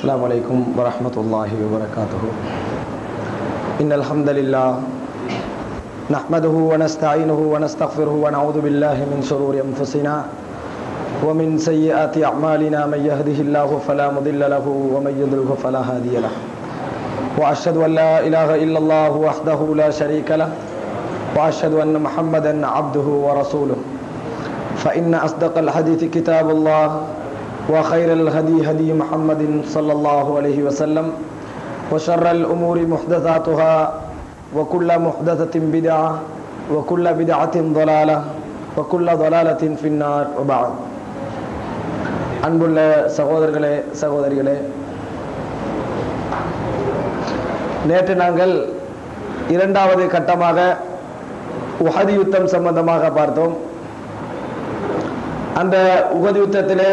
السلام عليكم ورحمة الله وبركاته إن الحمد لله نحمده ونستعينه ونستغفره ونعوذ بالله من شرور أنفسنا ومن سيئات أعمالنا من يهده الله فلا مضل له ومن يضلله فلا هادي له وأشهد أن لا إله إلا الله وحده لا شريك له وأشهد أن محمدا عبده ورسوله فإن أصدق الحديث كتاب الله وخير الهدي هدي محمد صلى الله عليه وسلم وشر الأمور محدثاتها وكل محدثة بدعة وكل بدعة ضلالة وكل ضلالة في النار وبعد அன்புள்ள சகோதரர்களே சகோதரிகளே நேற்று நாங்கள் இரண்டாவது கட்டமாக உஹது யுத்தம் சம்பந்தமாக பார்த்தோம் அந்த உகது யுத்தத்திலே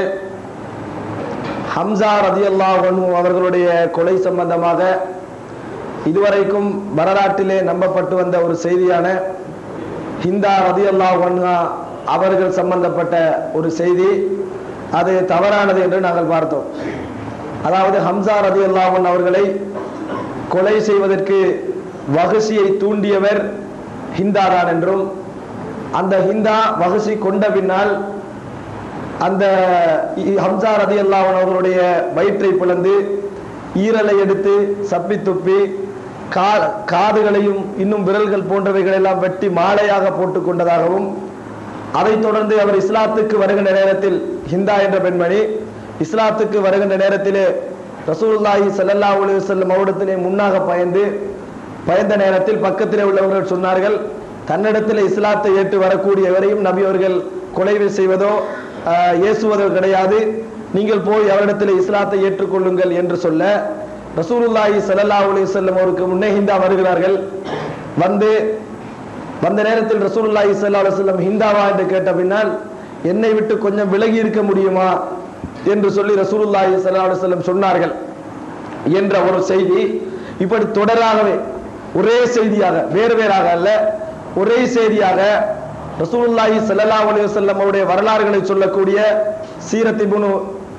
ஹம்சா ரதியல்லாஹ் அவர்களுடைய கொலை சம்பந்தமாக இதுவரைக்கும் வரலாற்றிலே நம்பப்பட்டு வந்த ஒரு செய்தியான ஹிந்தா ரதியல்லாஹ் அவர்கள் சம்பந்தப்பட்ட ஒரு செய்தி அது தவறானது என்று நாங்கள் பார்த்தோம் அதாவது ஹம்சா ரதி அல்லாஹன் அவர்களை கொலை செய்வதற்கு வகுசியை தூண்டியவர் ஹிந்தா தான் என்றும் அந்த ஹிந்தா வகுசி கொண்ட பின்னால் அந்த ஹம்சா ரதி அல்லாஹன் அவர்களுடைய வயிற்றை பிளந்து ஈரலை எடுத்து சப்பி துப்பி கா காதுகளையும் இன்னும் விரல்கள் போன்றவைகள் எல்லாம் வெட்டி மாலையாக போட்டு கொண்டதாகவும் அதைத் தொடர்ந்து அவர் இஸ்லாத்துக்கு வருகின்ற நேரத்தில் ஹிந்தா என்ற பெண்மணி இஸ்லாத்துக்கு வருகின்ற நேரத்திலே ரசூல்லாஹி சல்லல்லா அலி வல்லம் அவடத்திலே முன்னாக பயந்து பயந்த நேரத்தில் பக்கத்திலே உள்ளவர்கள் சொன்னார்கள் தன்னிடத்தில் இஸ்லாத்தை ஏற்று வரக்கூடிய எவரையும் நபி அவர்கள் கொலை செய்வதோ ஏசுவதோ கிடையாது நீங்கள் போய் அவரிடத்தில் இஸ்லாத்தை ஏற்றுக்கொள்ளுங்கள் என்று சொல்ல ரசூலுல்லாஹி சல்லல்லா அலி வல்லம் அவருக்கு முன்னே ஹிந்தா வருகிறார்கள் வந்து வந்த நேரத்தில் ரசூலுல்லாஹி ஸல்லல்லாஹு அலைஹி வஸல்லம் ஹிந்தாவா என்று கேட்ட பின்னால் என்னை விட்டு கொஞ்சம் விலகி இருக்க முடியுமா என்று சொல்லி ரசூலுல்லாஹி ஸல்லல்லாஹு அலைஹி வஸல்லம் சொன்னார்கள் என்ற ஒரு செய்தி இப்படி தொடராகவே ஒரே செய்தியாக வேறு வேறாக அல்ல ஒரே செய்தியாக ரசூலுல்லாஹி ஸல்லல்லாஹு அலைஹி வஸல்லம் அவருடைய வரலாறுகளை சொல்லக்கூடிய சீரத் இப்னு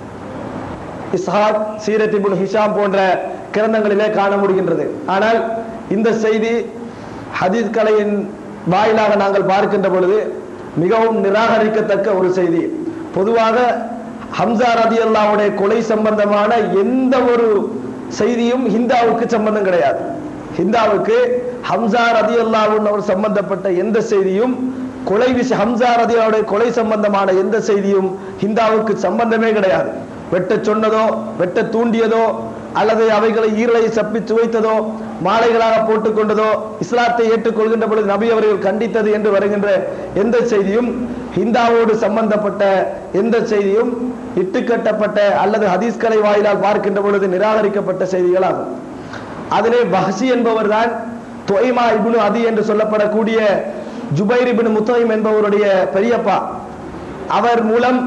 இஸ்ஹாக் சீரத் இப்னு ஹிஷாம் போன்ற கிரந்தங்களிலே காண முடிகின்றது ஆனால் இந்த செய்தி ஹதீஸ் கலையின் வாயிலாக நாங்கள் பார்க்கின்ற பொழுது மிகவும் நிராகரிக்கத்தக்க ஒரு செய்தி பொதுவாக ஹம்சா ரதி அல்லாவுடைய கொலை சம்பந்தமான எந்த ஒரு செய்தியும் ஹிந்தாவுக்கு சம்பந்தம் கிடையாது ஹிந்தாவுக்கு ஹம்சா ரதி அல்லாவுன்னு அவர் சம்பந்தப்பட்ட எந்த செய்தியும் கொலை விஷய ஹம்சா ரதியாவுடைய கொலை சம்பந்தமான எந்த செய்தியும் ஹிந்தாவுக்கு சம்பந்தமே கிடையாது வெட்ட சொன்னதோ வெட்ட தூண்டியதோ அல்லது அவைகளை ஈரலை சப்பி சுவைத்ததோ மாலைகளாக போட்டுக் கொண்டதோ இஸ்லாத்தை ஏற்றுக்கொள்கின்ற பொழுது நபி அவர்கள் கண்டித்தது என்று வருகின்ற எந்த செய்தியும் ஹிந்தாவோடு சம்பந்தப்பட்ட எந்த செய்தியும் இட்டுக்கட்டப்பட்ட அல்லது ஹதீஸ்கலை வாயிலால் பார்க்கின்ற பொழுது நிராகரிக்கப்பட்ட செய்திகளாகும் அதிலே பஹசி என்பவர் தான் தொய்மா இபுனு அதி என்று சொல்லப்படக்கூடிய ஜுபைர் இபின் முத்தோயம் என்பவருடைய பெரியப்பா அவர் மூலம்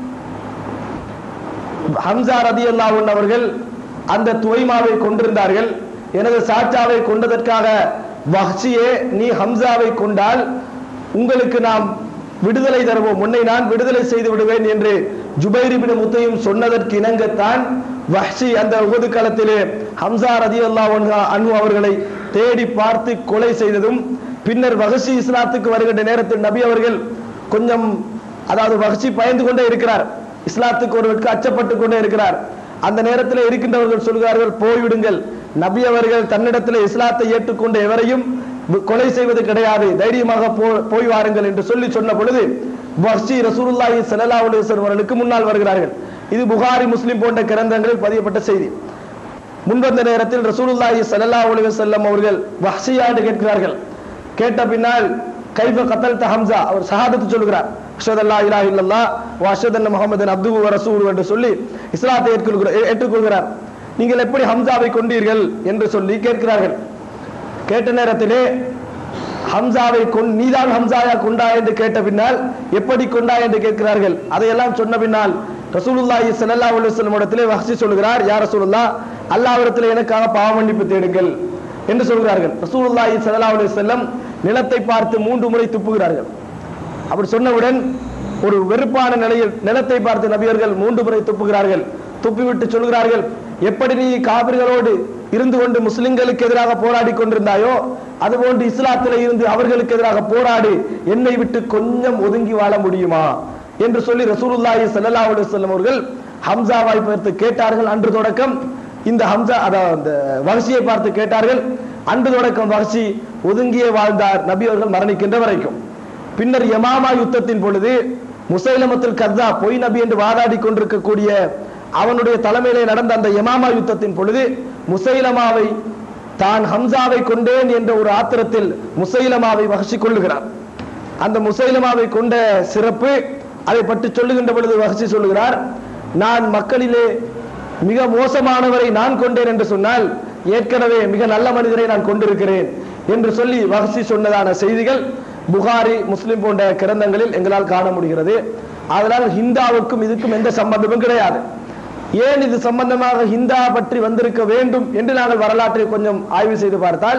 ஹம்சா ரதி அல்லாவுன் அவர்கள் அந்த துவைமாவை கொண்டிருந்தார்கள் எனது சாச்சாவை கொண்டதற்காக வஹ்சியே நீ ஹம்சாவை கொண்டால் உங்களுக்கு நாம் விடுதலை தருவோம் உன்னை நான் விடுதலை செய்து விடுவேன் என்று ஜுபைரிபின் முத்தையும் சொன்னதற்கு இணங்கத்தான் வஹ்ஷி அந்த உகது காலத்திலே ஹம்சா ரதி அல்லா அனு அவர்களை தேடி பார்த்து கொலை செய்ததும் பின்னர் வஹசி இஸ்லாத்துக்கு வருகின்ற நேரத்தில் நபி அவர்கள் கொஞ்சம் அதாவது வஹசி பயந்து கொண்டே இருக்கிறார் இஸ்லாத்துக்கு ஒருவருக்கு அச்சப்பட்டு கொண்டே இருக்கிறார் அந்த நேரத்தில் இருக்கின்றவர்கள் சொல்கிறார்கள் போய்விடுங்கள் நபி அவர்கள் தன்னிடத்தில் இஸ்லாத்தை ஏற்றுக்கொண்ட எவரையும் கொலை செய்வது கிடையாது தைரியமாக போய் வாருங்கள் என்று சொல்லி சொன்ன பொழுது வர்ஷி ரசூலுல்லாஹி சல்லா அலுவலம் அவர்களுக்கு முன்னால் வருகிறார்கள் இது புகாரி முஸ்லிம் போன்ற கிரந்தங்களில் பதியப்பட்ட செய்தி முன்வந்த நேரத்தில் ரசூலுல்லாஹி சல்லா அலுவலம் அவர்கள் வஹ்ஷியா என்று கேட்கிறார்கள் கேட்ட பின்னால் கைஃப கத்தல் ஹம்சா அவர் ஷஹாதத்து சொல்கிறார் அஷதல்லா இலா இல்லல்லா வா அஷதன்ன முகமது அப்துஹு வ ரசூல் என்று சொல்லி இஸ்லாத்தை ஏற்றுக்கொள்கிறார் ஏற்றுக்கொள்கிறார் நீங்கள் எப்படி ஹம்சாவை கொண்டீர்கள் என்று சொல்லி கேட்கிறார்கள் கேட்ட நேரத்திலே ஹம்சாவை கொண் நீதான் ஹம்சாயா கொண்டா என்று கேட்ட பின்னால் எப்படி கொண்டா என்று கேட்கிறார்கள் அதையெல்லாம் சொன்ன பின்னால் ரசூலுல்லாஹி ஸல்லல்லாஹு அலைஹி வஸல்லம் இடத்திலே வஹ்ஷி சொல்கிறார் யா ரசூலுல்லாஹ் அல்லாஹ்விடத்தில் எனக்காக பாவ மன்னிப்பு தேடுங்கள் என்று சொல்கிறார்கள் ரசூலுல்லாஹி ஸல்லல்லாஹு அலைஹி வஸல்லம் நிலத்தை பார்த்து மூன்று முறை துப்புகிறார்கள் அப்படி சொன்னவுடன் ஒரு வெறுப்பான நிலையில் நிலத்தை பார்த்து நபியர்கள் மூன்று முறை துப்புகிறார்கள் துப்பிவிட்டு சொல்கிறார்கள் எப்படி நீ காபிர்களோடு இருந்து கொண்டு முஸ்லிம்களுக்கு எதிராக போராடி கொண்டிருந்தாயோ அதுபோன்று இஸ்லாத்தில இருந்து அவர்களுக்கு எதிராக போராடி என்னை விட்டு கொஞ்சம் ஒதுங்கி வாழ முடியுமா என்று சொல்லி ரசூலுல்லாஹி ஸல்லல்லாஹு அலைஹி வஸல்லம் அவர்கள் ஹம்சாவை பார்த்து கேட்டார்கள் அன்று தொடக்கம் இந்த ஹம்சா அதாவது அந்த வகசியை பார்த்து கேட்டார்கள் அன்று தொடக்கம் வகசி ஒதுங்கியே வாழ்ந்தார் நபி அவர்கள் மரணிக்கின்ற வரைக்கும் பின்னர் யமாமா யுத்தத்தின் பொழுது முசைலமத்துல் கர்தா பொய் நபி என்று வாதாடி கொண்டிருக்கக்கூடிய அவனுடைய தலைமையிலே நடந்த அந்த யமாமா யுத்தத்தின் பொழுது முசைலமாவை தான் ஹம்சாவை கொண்டேன் என்ற ஒரு ஆத்திரத்தில் முசைலமாவை வகசி கொள்ளுகிறார் அந்த முசைலமாவை கொண்ட சிறப்பு அதை பற்றி சொல்லுகின்ற பொழுது வகசி சொல்லுகிறார் நான் மக்களிலே மிக மோசமானவரை நான் கொண்டேன் என்று சொன்னால் ஏற்கனவே மிக நல்ல மனிதரை நான் கொண்டிருக்கிறேன் என்று சொல்லி வகசி சொன்னதான செய்திகள் புகாரி முஸ்லிம் போன்ற கிரந்தங்களில் எங்களால் காண முடிகிறது அதனால் ஹிந்தாவுக்கும் இதுக்கும் எந்த சம்பந்தமும் கிடையாது ஏன் இது சம்பந்தமாக ஹிந்தா பற்றி வந்திருக்க வேண்டும் என்று நாங்கள் வரலாற்றை கொஞ்சம் ஆய்வு செய்து பார்த்தால்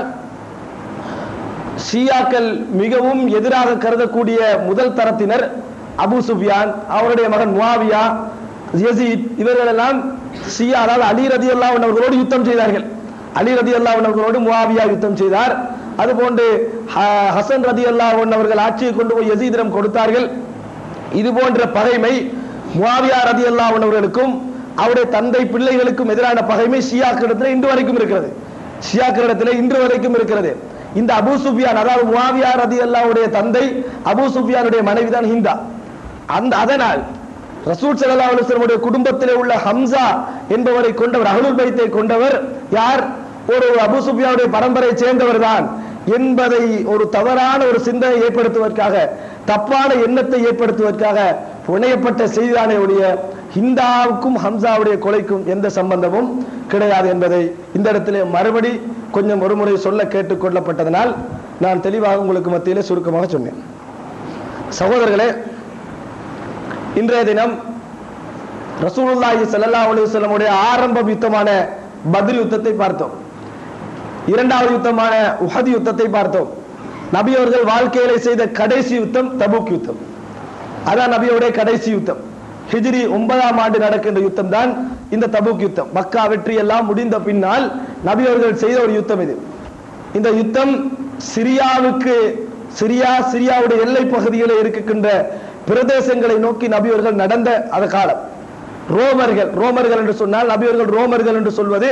ஷியாக்கள் மிகவும் எதிராக கருதக்கூடிய முதல் தரத்தினர் அபு சுஃபியான் அவருடைய மகன் முவாவியா யசீத் இவர்கள் எல்லாம் ஷியா அதாவது அலி ரதி அவர்களோடு யுத்தம் செய்தார்கள் அலி ரதி அவர்களோடு முவாவியா யுத்தம் செய்தார் அதுபோன்று ஹ- ஹசன் ரதி அவர்கள் ஆட்சியை கொண்டு போய் யசீதிடம் கொடுத்தார்கள் இது போன்ற பகைமை முவாவியா ரதி அவர்களுக்கும் அவருடைய தந்தை பிள்ளைகளுக்கும் எதிரான பகைமை ஷியாக்களிடத்தில் இன்று வரைக்கும் இருக்கிறது ஷியாக்களிடத்தில் இன்று வரைக்கும் இருக்கிறது இந்த அபூ சுஃபியான் அதாவது முவாவியா ரதி அல்லாவுடைய தந்தை அபூ சுஃபியானுடைய மனைவி தான் ஹிந்தா அந்த அதனால் ரசூல் ஸல்லல்லாஹு அலைஹி வஸல்லமுடைய குடும்பத்திலே உள்ள ஹம்சா என்பவரை கொண்டவர் அஹ்லுல் பைத்தை கொண்டவர் யார் ஒரு அபூ சுஃபியானுடைய பரம்பரை சேர்ந்தவர் தான் என்பதை ஒரு தவறான ஒரு சிந்தனை ஏற்படுத்துவதற்காக தப்பான எண்ணத்தை ஏற்படுத்துவதற்காக புனையப்பட்ட செய்திதானே ஒழிய ஹிந்தாவுக்கும் ஹம்சாவுடைய கொலைக்கும் எந்த சம்பந்தமும் கிடையாது என்பதை இந்த இடத்திலே மறுபடி கொஞ்சம் ஒருமுறை சொல்ல கேட்டுக்கொள்ளப்பட்டதனால் நான் தெளிவாக உங்களுக்கு மத்தியிலே சுருக்கமாக சொன்னேன் சகோதரர்களே இன்றைய தினம் ரசூலுல்லாஹி ஸல்லல்லாஹு அலைஹி வஸல்லமுடைய ஆரம்ப யுத்தமான பத்ர் யுத்தத்தை பார்த்தோம் இரண்டாவது யுத்தமான உஹது யுத்தத்தை பார்த்தோம் நபி அவர்கள் வாழ்க்கையில செய்த கடைசி யுத்தம் தபூக் யுத்தம் அதான் நபியோடைய கடைசி யுத்தம் ஹிஜ்ரி ஒன்பதாம் ஆண்டு நடக்கின்ற யுத்தம் தான் இந்த தபூக் யுத்தம் மக்கா வெற்றி எல்லாம் முடிந்த பின்னால் நபி அவர்கள் செய்த ஒரு யுத்தம் இது இந்த யுத்தம் சிரியாவுக்கு சிரியா சிரியாவுடைய எல்லை பகுதிகளில் இருக்கின்ற பிரதேசங்களை நோக்கி நபி அவர்கள் நடந்த அந்த காலம் ரோமர்கள் ரோமர்கள் என்று சொன்னால் நபி அவர்கள் ரோமர்கள் என்று சொல்வது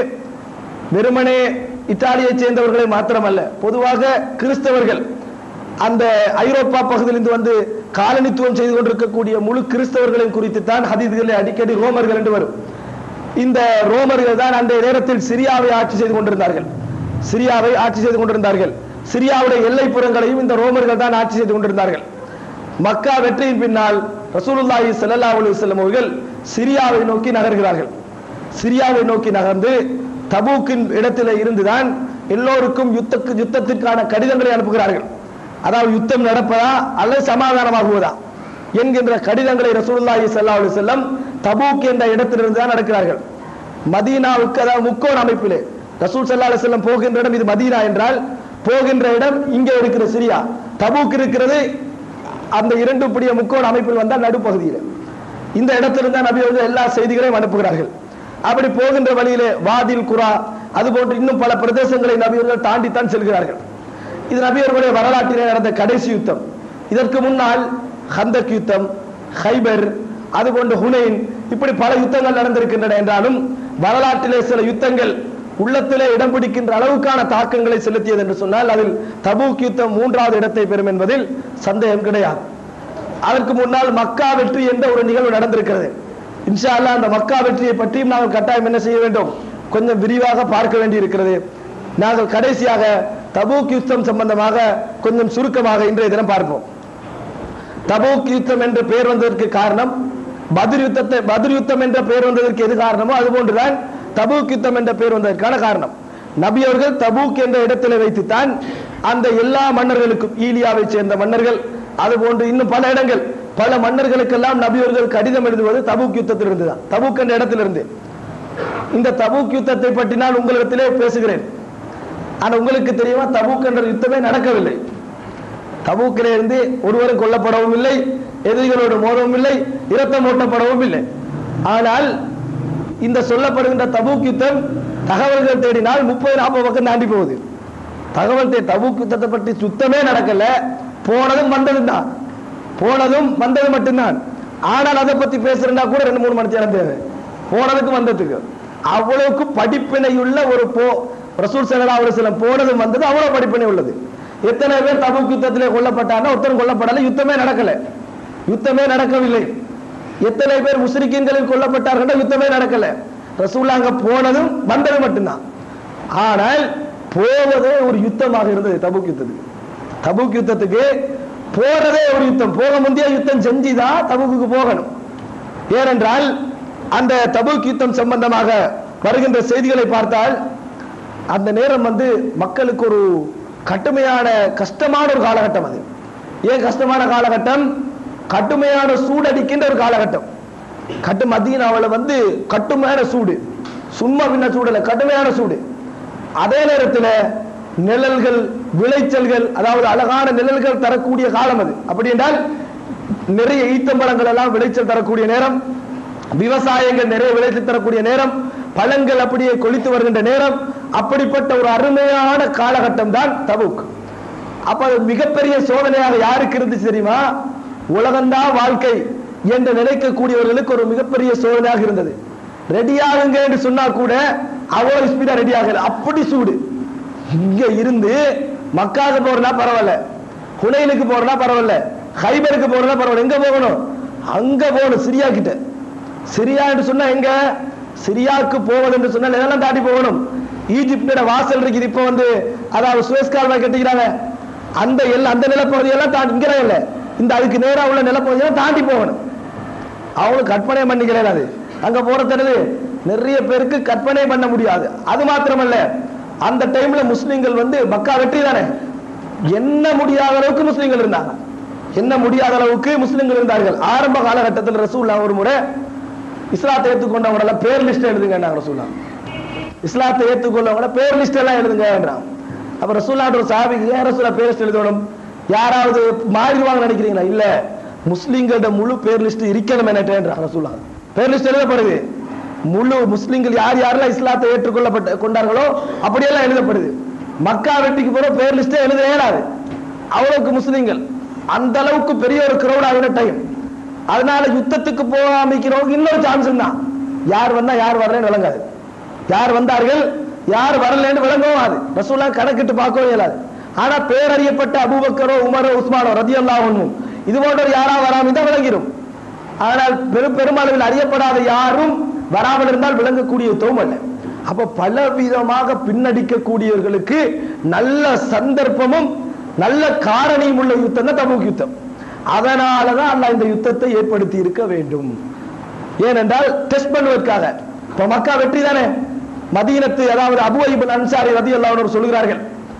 வெறுமனே இத்தாலியைச் சேர்ந்தவர்களை மாத்திரமல்ல பொதுவாக கிறிஸ்தவர்கள் அந்த ஐரோப்பா பகுதியிலிருந்து வந்து காலனித்துவம் செய்து கொண்டிருக்கக்கூடிய முழு கிறிஸ்தவர்களையும் குறித்து தான் ஹதீதுகளில் அடிக்கடி ரோமர்கள் என்று வரும் இந்த ரோமர்கள் தான் அந்த நேரத்தில் சிரியாவை ஆட்சி செய்து கொண்டிருந்தார்கள் சிரியாவை ஆட்சி செய்து கொண்டிருந்தார்கள் சிரியாவுடைய எல்லைப்புறங்களையும் இந்த ரோமர்கள் தான் ஆட்சி செய்து கொண்டிருந்தார்கள் மக்கா வெற்றியின் பின்னால் ரசூலுல்லாஹி ஸல்லல்லாஹு அலைஹி வஸல்லம் அவர்கள் சிரியாவை நோக்கி நகர்கிறார்கள் சிரியாவை நோக்கி நகர்ந்து தபூக்கின் இடத்திலே இருந்துதான் எல்லோருக்கும் யுத்தக்கு யுத்தத்திற்கான கடிதங்களை அனுப்புகிறார்கள் அதாவது யுத்தம் நடப்பதா அல்லது சமாதானமாகுவதா என்கின்ற கடிதங்களை ரசூலுல்லாஹி ஸல்லல்லாஹு அலைஹி வஸல்லம் தபூக் என்ற இடத்திலிருந்து தான் நடக்கிறார்கள் மதீனாவுக்கு அதாவது முக்கோண அமைப்பிலே ரசூல் ஸல்லல்லாஹு அலைஹி வஸல்லம் போகின்ற இடம் இது மதீனா என்றால் போகின்ற இடம் இங்கே இருக்கிற சிரியா தபூக் இருக்கிறது அந்த இரண்டு பிடிய முக்கோண அமைப்பில் வந்தால் நடுப்பகுதியில் இந்த இடத்திலிருந்து தான் நபி அவர்கள் எல்லா செய்திகளையும் அனுப்புகிறார்கள் அப்படி போகின்ற வழியிலே வாதில் குரா அது போன்று இன்னும் பல பிரதேசங்களை நபி அவர்கள் தாண்டித்தான் செல்கிறார்கள் இது நபி அவர்களுடைய வரலாற்றிலே நடந்த கடைசி யுத்தம் இதற்கு முன்னால் ஹந்தக் யுத்தம் ஹைபர் அதுபோன்று ஹுனைன் இப்படி பல யுத்தங்கள் நடந்திருக்கின்றன என்றாலும் வரலாற்றிலே சில யுத்தங்கள் உள்ளத்திலே இடம் பிடிக்கின்ற அளவுக்கான தாக்கங்களை செலுத்தியது என்று சொன்னால் அதில் தபூக் யுத்தம் மூன்றாவது இடத்தை பெறும் என்பதில் சந்தேகம் கிடையாது அதற்கு முன்னால் மக்கா வெற்றி என்ற ஒரு நிகழ்வு நடந்திருக்கிறது இன்ஷா அல்லாஹ் அந்த மக்கா வெற்றியை பற்றியும் நாங்கள் கட்டாயம் என்ன செய்ய வேண்டும் கொஞ்சம் விரிவாக பார்க்க வேண்டி இருக்கிறது நாங்கள் கடைசியாக தபூக் யுத்தம் சம்பந்தமாக கொஞ்சம் சுருக்கமாக இன்றைய தினம் பார்ப்போம் தபூக் யுத்தம் என்ற பெயர் வந்ததற்கு காரணம் பத்ர் யுத்தத்தை பத்ர் யுத்தம் என்ற பெயர் வந்ததற்கு எது காரணமோ அது போன்றுதான் தபூக் யுத்தம் என்ற பெயர் வந்ததற்கான காரணம் நபி அவர்கள் தபூக் என்ற இடத்திலே வைத்துத்தான் அந்த எல்லா மன்னர்களுக்கும் ஈலியாவை சேர்ந்த மன்னர்கள் அது போன்று இன்னும் பல இடங்கள் பல மன்னர்களுக்கெல்லாம் நபி அவர்கள் கடிதம் எழுதுவது தபூக் யுத்தத்திலிருந்து தான் தபூக் என்ற இடத்திலிருந்து இந்த தபூக் யுத்தத்தை பற்றி நான் உங்களிடத்திலே பேசுகிறேன் ஆனா உங்களுக்கு தெரியுமா தபூக் என்ற யுத்தமே நடக்கவில்லை தபூக்கிலே இருந்து ஒருவரும் கொல்லப்படவும் இல்லை எதிரிகளோடு மோதவும் இல்லை இரத்தம் ஓட்டப்படவும் இல்லை ஆனால் இந்த சொல்லப்படுகின்ற தபூக் யுத்தம் தகவல்கள் தேடினால் முப்பது நாற்பது பக்கம் தாண்டி போகுது தகவல் தே தபூக் யுத்தத்தை பற்றி சுத்தமே நடக்கல போனதும் வந்ததும் தான் போனதும் வந்தது மட்டும்தான் ஆனால் அதை பத்தி பேசுறா கூட ரெண்டு மூணு மணி நேரம் தேவை போனதுக்கு வந்ததுக்கு அவ்வளவுக்கு படிப்பினையுள்ள ஒரு போ ரசூல் சல்லா அலுவலம் போனதும் வந்தது அவ்வளவு படிப்பினை உள்ளது எத்தனை பேர் தபுக் யுத்தத்திலே கொல்லப்பட்டாங்க ஒருத்தரும் கொல்லப்படல யுத்தமே நடக்கல யுத்தமே நடக்கவில்லை எத்தனை பேர் முஸ்லிம்களில் கொல்லப்பட்டார்கள் யுத்தமே நடக்கல ரசூல்லா அங்க போனதும் வந்தது மட்டும்தான் ஆனால் போவதே ஒரு யுத்தமாக இருந்தது தபுக் யுத்தத்துக்கு தபுக் யுத்தத்துக்கு போறதே ஒரு யுத்தம் போக முந்தைய யுத்தம் செஞ்சுதான் தபுக்கு போகணும் ஏனென்றால் அந்த தபுக் யுத்தம் சம்பந்தமாக வருகின்ற செய்திகளை பார்த்தால் அந்த நேரம் வந்து மக்களுக்கு ஒரு கடுமையான கஷ்டமான ஒரு காலகட்டம் அது ஏன் கஷ்டமான காலகட்டம் கடுமையான சூடடிக்கின்ற ஒரு காலகட்டம் கட்டு மதீனாவில் வந்து கடுமையான சூடு சும்மா பின்ன சூடல கடுமையான சூடு அதே நேரத்தில் நிழல்கள் விளைச்சல்கள் அதாவது அழகான நிழல்கள் தரக்கூடிய காலம் அது அப்படி என்றால் நிறைய ஈத்தம்பழங்கள் எல்லாம் விளைச்சல் தரக்கூடிய நேரம் விவசாயங்கள் நிறைய விளைச்சல் தரக்கூடிய நேரம் பழங்கள் அப்படியே கொளித்து வருகின்ற நேரம் அப்படிப்பட்ட ஒரு அருமையான காலகட்டம் தான் தபுக் அப்ப அது மிகப்பெரிய சோதனையாக யாருக்கு இருந்துச்சு தெரியுமா உலகம்தான் வாழ்க்கை என்று நினைக்கக்கூடியவர்களுக்கு ஒரு மிகப்பெரிய சோதனையாக இருந்தது ரெடி ஆகுங்க என்று சொன்னா கூட அவ்வளவு ஸ்பீடா ரெடி ஆகல அப்படி சூடு இங்க இருந்து மக்காவுக்கு போறனா பரவாயில்ல ஹுனைனுக்கு போறனா பரவாயில்ல ஹைபருக்கு போறனா பரவாயில்ல எங்க போகணும் அங்க போகணும் சிரியா கிட்ட சிரியா என்று சொன்னா எங்க சிரியாவுக்கு போவது என்று சொன்னால் எதெல்லாம் தாண்டி போகணும் ஈஜிப்டோட வாசல் இருக்குது இப்ப வந்து அதாவது சுவேஸ் கால்வாய் கட்டிக்கிறாங்க அந்த எல்லாம் அந்த நிலப்பகுதியெல்லாம் தாண்டி இங்கே இல்ல இந்த அதுக்கு நேரா உள்ள நிலப்பகுதியெல்லாம் தாண்டி போகணும் அவங்களுக்கு கற்பனை பண்ணிக்கிறேன் அது அங்க போறது நிறைய பேருக்கு கற்பனை பண்ண முடியாது அது மாத்திரமல்ல அந்த டைம்ல முஸ்லிம்கள் வந்து மக்கா வெற்றி தானே என்ன முடியாத அளவுக்கு முஸ்லிம்கள் இருந்தாங்க என்ன முடியாத அளவுக்கு முஸ்லிம்கள் இருந்தார்கள் ஆரம்ப காலகட்டத்தில் ரசூல்லா ஒரு முறை இஸ்லாத்தை ஏற்றுக்கொண்டவங்க எல்லாம் பேர் லிஸ்ட் எழுதுங்க ரசூல்லா இஸ்லாத்தை ஏற்றுக்கொண்டவங்க பேர் லிஸ்ட் எல்லாம் எழுதுங்கன்றான் அப்ப ரசூல்லான்ற ஒரு சாபிக்கு ஏன் ரசூலா பேர் லிஸ்ட் எழுதணும் யாராவது மாறிடுவாங்க நினைக்கிறீங்களா இல்ல முஸ்லிம்களோட முழு பேர் லிஸ்ட் இருக்கணும் என்னட்டேன்றான் ரசூல்லா பேர் லிஸ்ட் எழுதப்படுது முழு முஸ்லிம்கள் யார் யாரெல்லாம் இஸ்லாத்தை ஏற்றுக்கொள்ளப்பட்ட கொண்டார்களோ அப்படியெல்லாம் எழுதப்படுது மக்கா வெட்டிக்கு போற பேர் லிஸ்டே எழுத இயலாது அவ்வளவுக்கு முஸ்லிம்கள் அந்த அளவுக்கு பெரிய ஒரு கிரௌட் ஆகின டைம் அதனால யுத்தத்துக்கு போகாமிக்கிறவங்க இன்னொரு சான்ஸ் தான் யார் வந்தா யார் வரலன்னு விளங்காது யார் வந்தார்கள் யார் வரலன்னு விளங்கவும் அது ரசூல்லா கணக்கிட்டு பார்க்கவும் இயலாது ஆனா பேரறியப்பட்ட அபூபக்கரோ உமரோ உஸ்மானோ ரதி அல்லாஹ் இது போன்ற யாரா வராம தான் விளங்கிடும் ஆனால் பெரும் பெருமளவில் அறியப்படாத யாரும் வராமல் இருந்தால் விளங்கக்கூடிய யுத்தம் அல்ல அப்ப பலவிதமாக பின்னடிக்கக்கூடியவர்களுக்கு நல்ல சந்தர்ப்பமும் நல்ல காரணியும் உள்ள யுத்தம் தான் தபூக் யுத்தம் அதனாலதான் அல்லாஹ் இந்த யுத்தத்தை ஏற்படுத்தி இருக்க வேண்டும் ஏனென்றால் டெஸ்ட் பண்ணுவதற்காக இப்ப மக்கா வெற்றி தானே மதீனத்து அதாவது அபு ஐபன் அன்சாரி ரதி அல்லாஹ் சொல்கிறார்கள்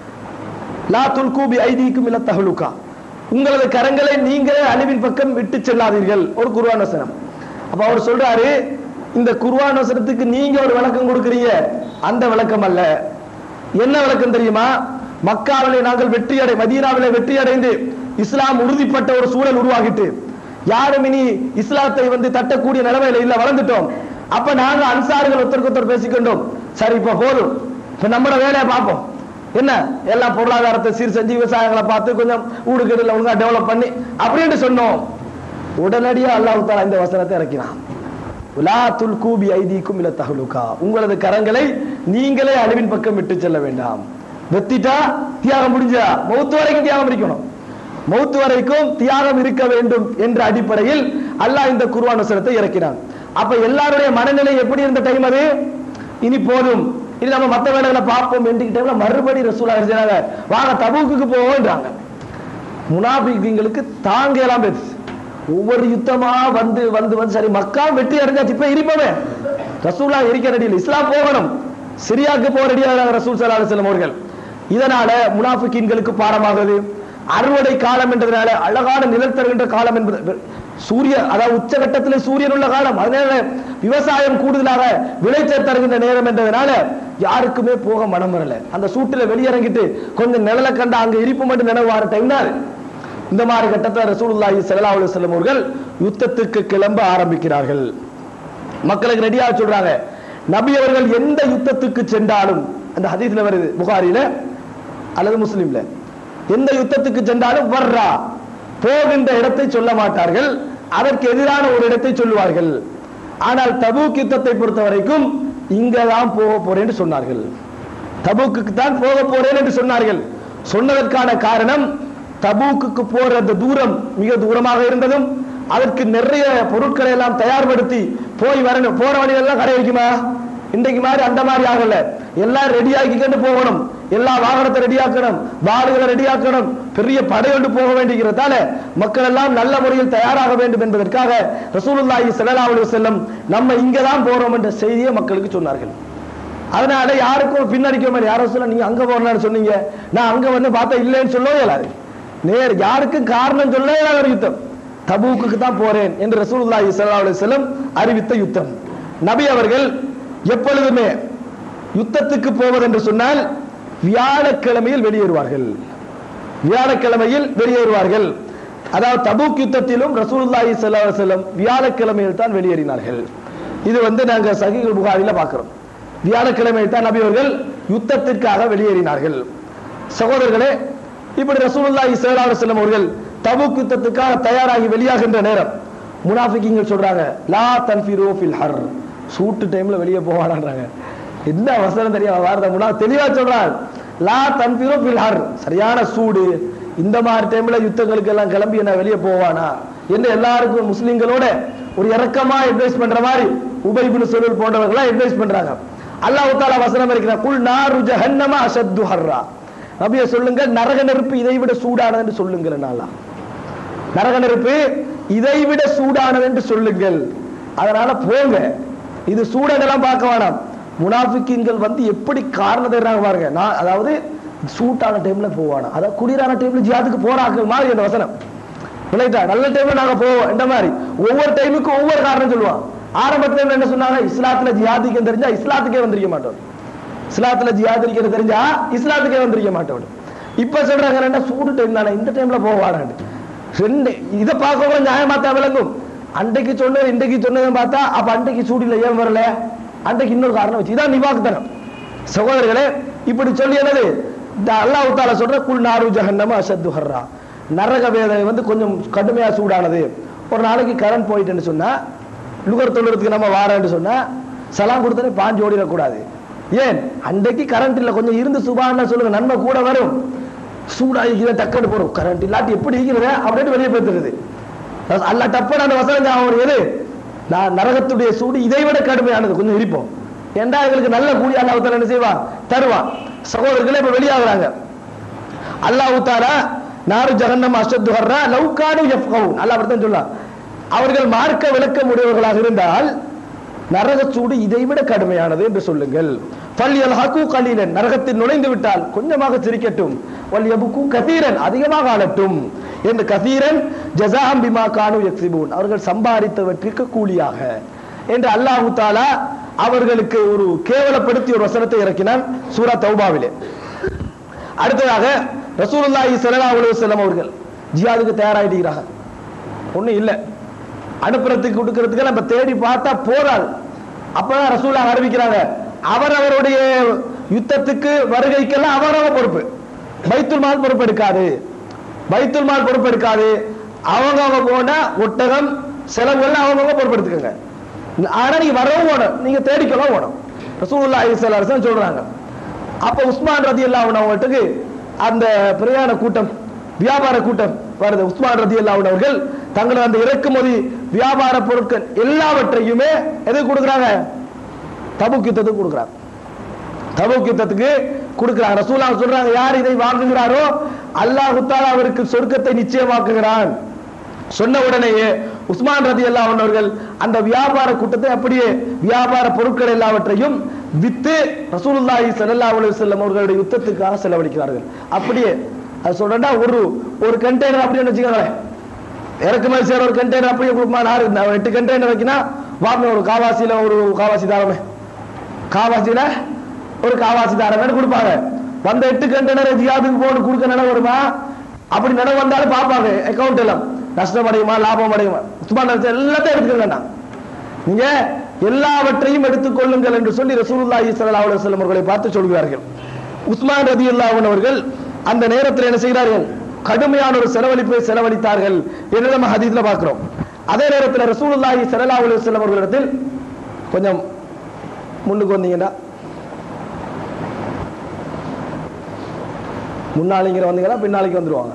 லா துல்கூபி ஐதீக்கும் இல்ல தஹலுக்கா உங்களது கரங்களை நீங்களே அழிவின் பக்கம் விட்டு செல்லாதீர்கள் ஒரு குர்ஆன் வசனம் அப்ப அவர் சொல்றாரு இந்த குர்ஆன் வசனத்துக்கு நீங்க ஒரு விளக்கம் கொடுக்குறீங்க அந்த விளக்கம் அல்ல என்ன விளக்கம் தெரியுமா மக்காவிலே நாங்கள் வெற்றி அடை மதீனாவிலே வெற்றி அடைந்து இஸ்லாம் உறுதிப்பட்ட ஒரு சூழல் உருவாகிட்டு யாரும் இனி இஸ்லாத்தை வந்து தட்டக்கூடிய நிலைமையில இல்ல வளர்ந்துட்டோம் அப்ப நாங்க அன்சார்கள் ஒருத்தருக்கு ஒருத்தர் பேசிக்கொண்டோம் சரி இப்ப போதும் இப்ப நம்மளோட வேலையை பார்ப்போம் என்ன எல்லா பொருளாதாரத்தை சீர் செஞ்சு விவசாயங்களை பார்த்து கொஞ்சம் ஊடு கீடுல ஒழுங்கா டெவலப் பண்ணி அப்படின்னு சொன்னோம் உடனடியா அல்லாஹ் தாலா இந்த வசனத்தை இறக்கினான் லா துல்கூபி ஐதீக்கும் இல்ல தஹலுகா உங்களது கரங்களை நீங்களே அழிவின் பக்கம் விட்டு செல்ல வேண்டாம் வெத்திட்டா தியாகம் முடிஞ்சா மௌத்து வரைக்கும் தியாகம் இருக்கணும் மௌத்து வரைக்கும் தியாகம் இருக்க வேண்டும் என்ற அடிப்படையில் அல்லாஹ் இந்த குர்ஆன் வசனத்தை இறக்கினான் அப்ப எல்லாருடைய மனநிலை எப்படி இருந்த டைம் அது இனி போதும் இனி நம்ம மத்த வேலைகளை பார்ப்போம் என்று டைம்ல மறுபடி ரசூலா செஞ்சாங்க வாங்க தபூக்குக்கு போவோம்ன்றாங்க முனாபிகளுக்கு தாங்க எல்லாம் பேசு ஒவ்வொரு யுத்தமா வந்து வந்து வந்து சரி மக்கா வெற்றி அடைஞ்சாச்சு இப்ப இருப்பவே ரசூலா இருக்க ரெடி இல்லை இஸ்லாம் போகணும் சிரியாக்கு போக ரெடியாக ரசூல் சல்லா செல்லும் அவர்கள் இதனால முனாஃபிக்கீன்களுக்கு பாடமாகுது அறுவடை காலம் என்றதுனால அழகான நிழல் தருகின்ற காலம் என்பது சூரிய அதாவது உச்சகட்டத்திலே சூரியன் உள்ள காலம் அதனால விவசாயம் கூடுதலாக விளைச்சல் தருகின்ற நேரம் என்றதுனால யாருக்குமே போக மனம் வரல அந்த சூட்டில வெளியிறங்கிட்டு கொஞ்சம் நிழலை கண்ட அங்க இருப்பு மட்டும் நினைவு வர டைம் தான் அது. இந்த மாதிரி கட்டத்தில் ரசூலுல்லாஹி ஸல்லல்லாஹு அலைஹி வஸல்லம் அவர்கள் யுத்தத்துக்கு கிளம்ப ஆரம்பிக்கிறார்கள் மக்களுக்கு ரெடியாக சொல்றாங்க நபி அவர்கள் எந்த யுத்தத்துக்கு சென்றாலும் அந்த ஹதீஸ்ல வருது புகாரில அல்லது முஸ்லிம்ல எந்த யுத்தத்துக்கு சென்றாலும் வர்றா போகின்ற இடத்தை சொல்ல மாட்டார்கள் அதற்கு எதிரான ஒரு இடத்தை சொல்லுவார்கள் ஆனால் தபூக் யுத்தத்தை பொறுத்த வரைக்கும் இங்கதான் போக போறேன் என்று சொன்னார்கள் தபூக்கு தான் போக போறேன் என்று சொன்னார்கள் சொன்னதற்கான காரணம் தபூக்கு போற அந்த தூரம் மிக தூரமாக இருந்ததும் அதற்கு நிறைய பொருட்களை எல்லாம் தயார்படுத்தி போய் வரணும் போற வழியெல்லாம் கடை வைக்குமா இன்றைக்கு மாதிரி அந்த மாதிரி ஆகல எல்லாம் ரெடி ஆக்கிக்கிட்டு போகணும் எல்லா வாகனத்தை ரெடியாக்கணும் வாளுகளை ரெடியாக்கணும் பெரிய படையொண்டு போக வேண்டியிருக்கிறதால மக்கள் எல்லாம் நல்ல முறையில் தயாராக வேண்டும் என்பதற்காக ரசூலுல்லாஹி ஸல்லல்லாஹு அலைஹி வஸல்லம் நம்ம இங்க தான் போறோம் என்ற செய்தியை மக்களுக்கு சொன்னார்கள் அதனால யாருக்கும் பின்னடிக்க மாதிரி யாரோ சொல்ல நீங்க அங்க போறேன்னு சொன்னீங்க நான் அங்க வந்து பார்த்தா இல்லைன்னு சொல்லவே இயலாது நேர் யாருக்கும் காரணம் சொல்ல இயலாத ஒரு யுத்தம் தபூக்கு தான் போறேன் என்று ரசூலுல்லாஹி ஸல்லல்லாஹு அலைஹி வஸல்லம் அறிவித்த யுத்தம் நபி அவர்கள் எப்பொழுதுமே யுத்தத்துக்கு போவது என்று சொன்னால் வியாழக்கிழமையில் வெளியேறுவார்கள் வியாழக்கிழமையில் வெளியேறுவார்கள் அதாவது தபூக் யுத்தத்திலும் ரசூலுல்லாஹி ஸல்லல்லாஹு அலைஹி வஸல்லம் வியாழக்கிழமையில் தான் வெளியேறினார்கள் இது வந்து நாங்க சஹீஹுல் புகாரில பார்க்கிறோம் வியாழக்கிழமையில் தான் நபி அவர்கள் யுத்தத்திற்காக வெளியேறினார்கள் சகோதரர்களே இப்படி ரசூலுல்லாஹி ஸல்லல்லாஹு அலைஹி வஸல்லம் அவர்கள் தபூக் யுத்தத்துக்காக தயாராகி வெளியாகின்ற நேரம் முனாஃபிகீங்கள் சொல்றாங்க லா தன்ஃபிரு ஃபில் ஹர் சூட்டு டைம்ல வெளியே போவாடான்றாங்க என்ன அவசரம் தெரியும் வார்த்தை முன்னா தெளிவா சொல்றாங்க லா தன்ஃபிரு ஃபில் ஹர் சரியான சூடு இந்த மாதிரி டைம்ல யுத்தங்களுக்கு எல்லாம் கிளம்பி என்ன வெளியே போவானா என்று எல்லாருக்கும் முஸ்லிம்களோட ஒரு இறக்கமா அட்வைஸ் பண்ற மாதிரி உபைபின் சொல்லுல் போன்றவர்களா அட்வைஸ் பண்றாங்க அல்லாஹ் தாலா வசனம் இருக்கிறார் குல் நாரு ஜஹன்னம அஷத்து ஹர்ரா நபிய சொல்லுங்க நரக நெருப்பு இதை விட சூடானது என்று சொல்லுங்கள் நாளா நரக நெருப்பு இதை விட சூடானது என்று சொல்லுங்கள் அதனால போங்க இது சூடனெல்லாம் பார்க்க வேணாம் முனாஃபிக்கின்கள் வந்து எப்படி காரணம் தர்றாங்க பாருங்க நான் அதாவது சூட்டான டைம்ல போவானா அதாவது குளிரான டைம்ல ஜியாதுக்கு போறாக்கள் மாதிரி அந்த வசனம் விளையாட்டா நல்ல டைம்ல நாங்க போவோம் இந்த மாதிரி ஒவ்வொரு டைமுக்கும் ஒவ்வொரு காரணம் சொல்லுவான் ஆரம்பத்துல என்ன சொன்னாங்க இஸ்லாத்துல ஜியாதிக்கு தெரிஞ்சா இஸ்லாத்துக்கே வந்திருக்க மாட்டோம் இஸ்லாத்துல ஜியாத் இருக்கிறது தெரிஞ்சா இஸ்லாத்துக்கே வந்திருக்க மாட்டோம் இப்ப சொல்றாங்க என்ன சூடு டைம் தானே இந்த டைம்ல போவாடான்னு ரெண்டு இதை பார்க்க நியாயமா தான் விளங்கும் அன்றைக்கு சொன்னது இன்றைக்கு சொன்னதுன்னு பார்த்தா அப்ப அன்றைக்கு சூடில ஏன் வரல அன்றைக்கு இன்னொரு காரணம் வச்சு இதான் நிவாக்குத்தனம் சகோதரர்களே இப்படி சொல்லி என்னது இந்த அல்லாஹ் தாலா சொல்ற குல் நாரு ஜஹன்னம அஷத்து ஹர்ரா நரக வேதனை வந்து கொஞ்சம் கடுமையா சூடானது ஒரு நாளைக்கு கரண்ட் போயிட்டுன்னு சொன்னா லுகர் தொழுறதுக்கு நம்ம வாரேன்னு சொன்னா சலாம் கொடுத்தனே பாஞ்சு ஓடிடக்கூடாது ஏன் அன்றைக்கு கரண்ட் இல்ல கொஞ்சம் இருந்து சுபான்னு சொல்லுங்க நன்மை கூட வரும் சூடா இருக்கிற டக்குன்னு போறோம் கரண்ட் இல்லாட்டி எப்படி இருக்கிறத அப்படின்னு வெளியே போத்துருது அல்ல டப்பன அந்த வசனம் ஞாபகம் எது நான் நரகத்துடைய சூடு இதை விட கடுமையானது கொஞ்சம் இருப்போம் ஏண்டா எங்களுக்கு நல்ல கூலி அல்லாஹ் தாலா என்ன செய்வான் தருவான் சகோதரர்களே இப்ப வெளியாகுறாங்க அல்லாஹ் தாலா நாரு ஜஹன்னம் அஷத்து ஹர்ரா லவ்கானு யஃப்கவுன் அல்லாஹ் அப்படித்தான் சொல்லலாம் அவர்கள் மார்க்க விளக்கம் உடையவர்களாக இருந்தால் நரக சூடு இதை விட கடுமையானது என்று சொல்லுங்கள் பல்லியல் ஹக்கு கலீலன் நரகத்தில் நுழைந்து விட்டால் கொஞ்சமாக சிரிக்கட்டும் வல் யபுக்கு கதீரன் அதிகமாக ஆளட்டும் என்று கதீரன் ஜசாம் பிமா கானு யக்ஸிபூன் அவர்கள் சம்பாதித்தவற்றிற்கு கூலியாக என்று அல்லாஹு தாலா அவர்களுக்கு ஒரு கேவலப்படுத்தி ஒரு வசனத்தை இறக்கினான் சூரா தௌபாவிலே அடுத்ததாக ரசூலுல்லாஹி ஸல்லல்லாஹு அலைஹி வஸல்லம் அவர்கள் ஜியாதுக்கு தயாராயிட்டீங்கறாங்க ஒண்ணும் இல்ல அனுப்புறதுக்கு கொடுக்கறதுக்கு நம்ம தேடி பார்த்தா போராது அப்பதான் ரசூலா அறிவிக்கிறாங்க அவர் அவருடைய யுத்தத்துக்கு வருகைக்கெல்லாம் அவரவ பொறுப்பு பைத்துல் மால் பொறுப்பெடுக்காது பைத்துல் மால் பொறுப்பெடுக்காது அவங்க அவங்க போனா ஒட்டகம் செலவுகள் அவங்கவுங்க பொறுப்பெடுத்துக்கோங்க ஆனா நீங்க வரவும் ஓடும் நீங்க தேடிக்கலாம் ஓடும் ரசூலுல்லாஹி ஸல்லல்லாஹு அலைஹி வஸல்லம் சொல்றாங்க அப்ப உஸ்மான் ரதியல்லாஹு அன்ஹு அவங்களுக்கு அந்த பிரயாண கூட்டம் வியாபார கூட்டம் வருது உஸ்மான் ரதியல்லாஹு அன்ஹு அவர்கள் தங்களது அந்த இறக்குமதி வியாபார பொருட்கள் எல்லாவற்றையுமே எதுக்கு கொடுக்குறாங்க தபுக் யுத்தத்துக்கு கொடுக்குறாங்க தபுக் யுத்தத்துக்கு கொடுக்குறாங்க ரசூலா சொல்றாங்க யார் இதை வாங்குகிறாரோ அல்லாஹ் தாலா அவருக்கு சொர்க்கத்தை நிச்சயமாக்குகிறான் சொன்ன உடனேயே உஸ்மான் ரதி அவர்கள் அந்த வியாபார கூட்டத்தை அப்படியே வியாபார பொருட்கள் எல்லாவற்றையும் வித்து ரசூலுல்லாஹி ஸல்லல்லாஹு அலைஹி வஸல்லம் அவர்களுடைய யுத்தத்துக்காக செலவழிக்கிறார்கள் அப்படியே அது சொல்றேன்டா ஒரு ஒரு கண்டெய்னர் அப்படின்னு வச்சுக்கோங்களேன் இறக்குமதி செய்யற ஒரு கண்டெய்னர் அப்படியே கொடுக்குமா நாலு நான் எட்டு கண்டெய்னர் வைக்கினா வாங்க ஒரு காவாசியில ஒரு காவாசி தாரமே காவாசியில ஒரு காவாசி தாரமே கொடுப்பாங்க வந்த எட்டு கண்டெய்னர் ஜியாதுக்கு போட்டு கொடுக்க நினை வருமா அப்படி நினை வந்தாலும் பார்ப்பாங்க அக்கௌண்ட் எல்லாம் நஷ்டம் அடையுமா லாபம் அடையுமா சும்மா நினைச்ச எல்லாத்தையும் எடுத்துக்கங்கண்ணா நீங்க எல்லாவற்றையும் எடுத்துக்கொள்ளுங்கள் என்று சொல்லி ரசூலுல்லாஹி ஸல்லல்லாஹு அலைஹி வஸல்லம் அவர்களை பார்த்து சொல்கிறார்கள் உஸ்மான் ரதியல்லாஹு அன்ஹு அவர்கள் அந்த நேரத்தில் என்ன செய்கிறார்கள் கடுமையான ஒரு செலவழிப்பை செலவழித்தார்கள் என்று நம்ம ஹதீஸ்ல பார்க்கிறோம் அதே நேரத்தில் ரசூலுல்லாஹி ஸல்லல்லாஹு அலைஹி வஸல்லம் அவர்களிடத்தில் கொஞ்சம் முன்னுக்கு வந்தீங்கன்னா முன்னாளிங்கிற வந்தீங்கன்னா பின்னாளிக்கு வந்துருவாங்க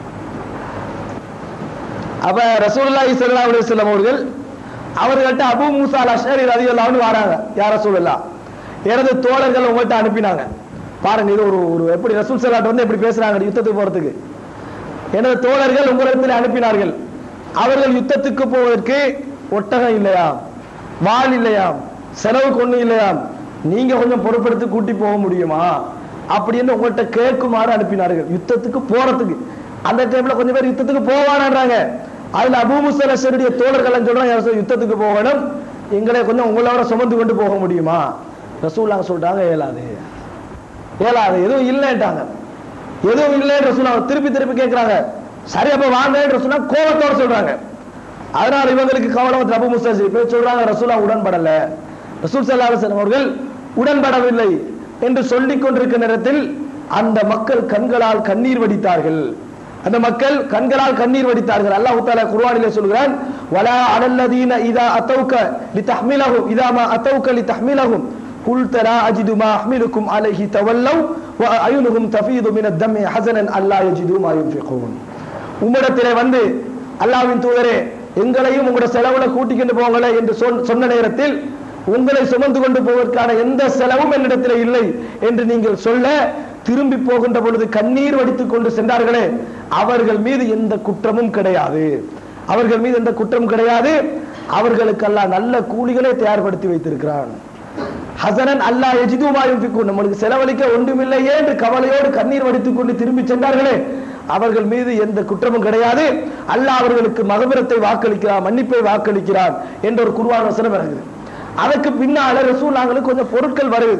அப்ப ரசூலுல்லாஹி ஸல்லல்லாஹு அலைஹி வஸல்லம் அவர்கள் அவர்கள்ட்ட அபூ மூசா அல் அஷ்அரி ரலியல்லாஹு அன்ஹு வராங்க யா ரசூலுல்லாஹ் எனது தோழர்கள் உங்கள்ட்ட அனுப்பினாங்க பாருங்க இது ஒரு ஒரு எப்படி ரசூல் ஸல்லல்லாஹு வந்து எப்படி பேசுறாங்க யுத்தத்துக்கு போறதுக்கு எனது தோழர்கள் உங்களிடத்தில் அனுப்பினார்கள் அவர்கள் யுத்தத்துக்கு போவதற்கு ஒட்டகம் இல்லையா வாள் இல்லையா செலவு கொண்டு இல்லையா நீங்க கொஞ்சம் பொறுப்படுத்தி கூட்டி போக முடியுமா அப்படின்னு உங்கள்கிட்ட கேட்குமாறு அனுப்பினார்கள் யுத்தத்துக்கு போறதுக்கு அந்த டைம்ல கொஞ்சம் பேர் யுத்தத்துக்கு போவானான்றாங்க அதுல அபூ முசலசருடைய தோழர்கள் எல்லாம் சொல்றாங்க "யார் சார் யுத்தத்துக்கு போகணும் எங்களை கொஞ்சம் உங்களோட சுமந்து கொண்டு போக முடியுமா ரசூல்லாங்க சொல்லிட்டாங்க இயலாது இயலாது எதுவும் இல்லைன்ட்டாங்க எதுவும் இல்லைன்னு ரசூலா திருப்பி திருப்பி கேட்கிறாங்க சரி அப்ப வாங்கன்னு சொன்னா கோபத்தோட சொல்றாங்க அதனால இவங்களுக்கு கவலை வந்து அபு முஸ்தா போய் சொல்றாங்க ரசூலா உடன்படல ரசூல் ஸல்லல்லாஹு அலைஹி வஸல்லம் அவர்கள் உடன்படவில்லை என்று சொல்லிக் கொண்டிருக்கிற நேரத்தில் அந்த மக்கள் கண்களால் கண்ணீர் வடித்தார்கள் அந்த மக்கள் கண்களால் கண்ணீர் வடித்தார்கள் அல்லாஹ் தஆலா குர்ஆனிலே சொல்கிறான் வலா அலல்லதீன இதா அத்தௌக லிதஹ்மிலஹும் இதா மா அத்தௌக லிதஹ்மிலஹும் قلت لا أجد ما أحملكم عليه تولوا وأعينهم تفيض من الدم حزنا ألا يجدوا ما ينفقون உம்மிடத்திலே வந்து அல்லாஹ்வின் தூதரே எங்களையும் உங்களோட செலவுல கூட்டிக்கொண்டு போங்களே என்று சொன்ன- சொன்ன நேரத்தில் உங்களை சுமந்து கொண்டு போவதற்கான எந்த செலவும் என்னிடத்தில் இல்லை என்று நீங்கள் சொல்ல திரும்பி போகின்ற பொழுது கண்ணீர் வடித்துக் கொண்டு சென்றார்களே அவர்கள் மீது எந்த குற்றமும் கிடையாது அவர்கள் மீது எந்த குற்றம் கிடையாது அவர்களுக்கெல்லாம் நல்ல கூலிகளை தயார்படுத்தி வைத்திருக்கிறான் ஹசனன் அல்லா எஜிதுமாயும் பிக்கும் நம்மளுக்கு செலவழிக்க ஒன்றுமில்லையே என்று கவலையோடு கண்ணீர் வடித்துக் கொண்டு திரும்பி சென்றார்களே அவர்கள் மீது எந்த குற்றமும் கிடையாது அல்லாஹ் அவர்களுக்கு மகபிரத்தை வாக்களிக்கிறான் மன்னிப்பை வாக்களிக்கிறான் என்ற ஒரு குருவான வசனம் இறங்குது அதுக்கு பின்னால ரசூல் நாங்களுக்கு கொஞ்சம் பொருட்கள் வருது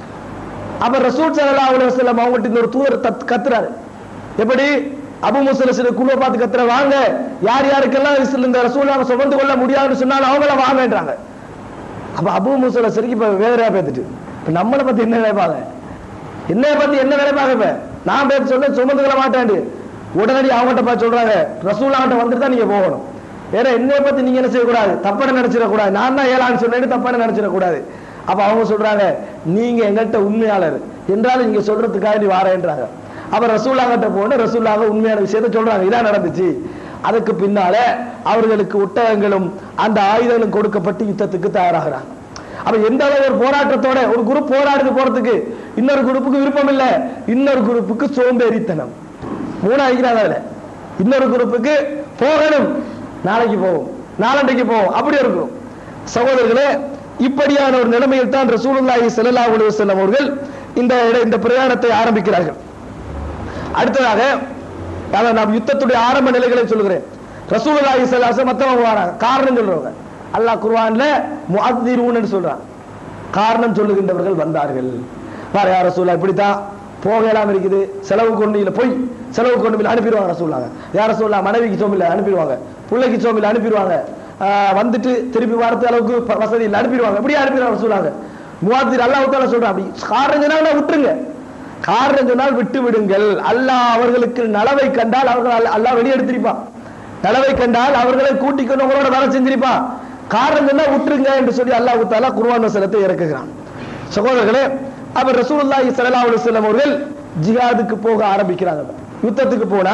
அப்ப ரசூல் ஸல்லல்லாஹு அலைஹி வஸல்லம் அவங்கள்ட்ட இந்த ஒரு தூதர் தத்- கத்துறாரு எப்படி அபு முசலசில குழுவை பார்த்து கத்துற வாங்க யார் யாருக்கெல்லாம் இஸ்ல- இந்த ரசூலாவை சுமந்து கொள்ள முடியாதுன்னு சொன்னாலும் அவங்கள வாங்கன்றாங்க அப்ப அபு முசலசருக்கு இப்ப வேதனையா பேத்துட்டு இப்ப நம்மளை பத்தி என்ன நினைப்பாங்க என்னைய பத்தி என்ன நினைப்பாங்க இப்ப நான் பேர் சொல்ல சுமந்து கொள்ள மாட்டேன் உடனடி அவங்ககிட்ட பார்த்து சொல்றாங்க ரசூலாங்கிட்ட வந்துட்டு தான் நீங்க போகணும் ஏன்னா என்னைய பத்தி நீங்க என்ன செய்யக்கூடாது தப்பான நினைச்சிடக்கூடாது நான் தான் ஏழான்னு சொன்னேன்னு தப்பான நினைச்சிடக்கூடாது அப்ப அவங்க சொல்றாங்க நீங்க எங்கள்கிட்ட உண்மையாளர் என்றாலும் நீங்க சொல்றதுக்காக நீ வாரேன்றாங்க அப்ப ரசூலாங்கிட்ட போன ரசூலாக உண்மையான விஷயத்த சொல்றாங்க இதான் நடந்துச்சு அதுக்கு பின்னால அவர்களுக்கு ஒட்டகங்களும் அந்த ஆயுதங்களும் கொடுக்கப்பட்டு யுத்தத்துக்கு தயாராகிறாங்க அப்ப எந்த அளவு ஒரு போராட்டத்தோட ஒரு குரூப் போராடுது போறதுக்கு இன்னொரு குரூப்புக்கு விருப்பம் இல்ல இன்னொரு குரூப்புக்கு சோம்பேறித்தனம் மூணு அழிக்கிறாங்க அதுல இன்னொரு குரூப்புக்கு போகணும் நாளைக்கு போவோம் நாளண்டைக்கு போவோம் அப்படி இருக்கும் சகோதரர்களே இப்படியான ஒரு நிலைமையில் தான் ரசூலுல்லாஹி ஸல்லல்லாஹு அலைஹி வஸல்லம் அவர்கள் இந்த இட- இந்த பிரயாணத்தை ஆரம்பிக்கிறார்கள் அடுத்ததாக அதான் நாம் யுத்தத்துடைய ஆரம்ப நிலைகளை சொல்லுகிறேன் ரசூலுல்லாஹி ஸல்லல்லாஹு அலைஹி வஸல்லம் மத்தவங்க வராங்க காரணம் சொல்றவங்க அல்லாஹ் குர்ஆன்ல முஅத்திரூன்னு சொல்றான் காரணம் சொல்லுகின்றவர்கள் வந்தார்கள் வேற யார் ரசூலா இப்படித்தான் போகலாம் இருக்குது செலவு கொண்டு இல்ல போய் செலவு கொண்டு இல்லை அனுப்பிடுவாங்க ரசூலாங்க யார் ரசூலா மனைவிக்கு சோமில்ல அனுப்பிடுவாங்க பிள்ளைக்கு சோமில்ல அனுப்பிடுவாங்க ஆஹ் வந்துட்டு திருப்பி வரது அளவுக்கு ப- வசதி இல்லை அனுப்பிடுவாங்க இப்படியே அனுப்பிடுவாங்க ரசூலாங்க முவாத்திர் அல்லாஹ் தால சொல்றான் அப்படி காரணம் சொன்னா விட்டுருங்க காரணம் சொன்னால் விட்டு விடுங்கள் அல்லாஹ் அவர்களுக்கு நலவை கண்டால் அவர்கள் அல்ல- அல்லாஹ் வெளியெடுத்திருப்பான் நலவை கண்டால் அவர்களை கூட்டிக் கொண்டு உங்களோட வேலை செஞ்சிருப்பான் காரணம் சொன்னா விட்டுருங்க என்று சொல்லி அல்லாஹ் தாலா குர்ஆன் வசனத்தை இறக்குகிறான் சகோதரர்களே அவர் ரசூலுல்லாஹி ஸல்லல்லாஹு அலைஹி வஸல்லம் அவர்கள் ஜிஹாதுக்கு போக ஆரம்பிக்கிறாங்க யுத்தத்துக்கு போனா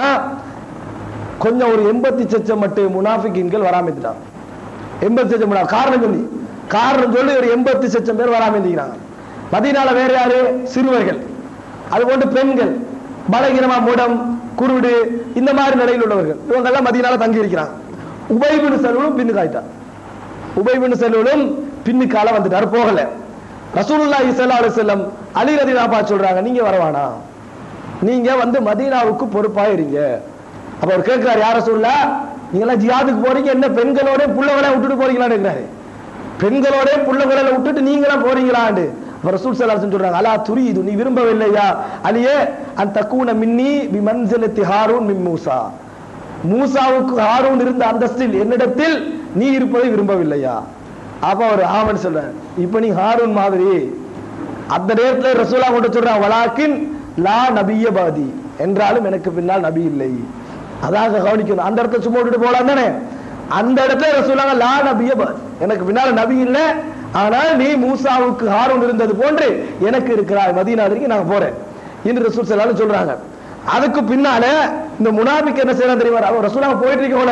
கொஞ்சம் ஒரு எண்பத்தி சச்சம் மட்டும் முனாஃபிக்கின்கள் வராமத்துட்டாங்க எண்பத்தி சச்சம் முனா காரணம் சொல்லி காரணம் சொல்லி ஒரு எண்பத்தி சச்சம் பேர் வராம இருந்திருக்கிறாங்க மதீனால வேற யாரு சிறுவர்கள் அதுபோன்று பெண்கள் பலகீனமா முடம் குருடு இந்த மாதிரி நிலையில் உள்ளவர்கள் இவங்க எல்லாம் மதீனால தங்கி இருக்கிறாங்க உபைபின் செல்வனும் பின்னு காயிட்டான் உபைபின் செல்வனும் பின்னுக்கால வந்துட்டாரு போகல ரசூலுல்லாஹி ஸல்லல்லாஹு அலைஹி வஸல்லம் அலி ரலியல்லாஹு அன்ஹு சொல்றாங்க நீங்க வரவானா நீங்க வந்து மதீனாவுக்கு பொறுப்பா இருங்க அப்ப அவர் கேட்கிறார் யார சொல்ல நீங்க எல்லாம் ஜியாதுக்கு போறீங்க என்ன பெண்களோட புள்ளவளை விட்டுட்டு போறீங்களான்னு கேட்கிறாரு பெண்களோட புள்ளவளை விட்டுட்டு நீங்களாம் போறீங்களாண்டு அப்ப ரசூல் ஸல்லல்லாஹு அலைஹி சொல்றாங்க அலா துரீது நீ விரும்பவில்லையா அலியே அன் தக்கூன மின்னி பி மன்சிலத்தி ஹாரூன் மின் மூசா மூசாவுக்கு ஹாரூன் இருந்த அந்தஸ்தில் என்னிடத்தில் நீ இருப்பதை விரும்பவில்லையா அப்ப அவர் ஆமன் சொல்றாரு இப்ப நீ ஹாரூன் மாதிரி அந்த நேரத்துல ரசூலா கொண்டு சொல்றான் வலாக்கின் லா நபிய பாதி என்றாலும் எனக்கு பின்னால் நபி இல்லை அதாக கவனிக்கணும் அந்த இடத்துல சும்மா விட்டுட்டு போலாம் தானே அந்த இடத்துல ரசூலாங்க லா நபிய பாதி எனக்கு பின்னால நபி இல்லை ஆனால் நீ மூசாவுக்கு ஹாரூன் இருந்தது போன்று எனக்கு இருக்கிறாய் மதீனா வரைக்கும் நான் போறேன் என்று ரசூல் செல்லாலும் சொல்றாங்க அதுக்கு பின்னால இந்த முனாபிக்கு என்ன செய்யலாம் தெரியுமா அவர் ரசூலாங்க போயிட்டு இருக்கோல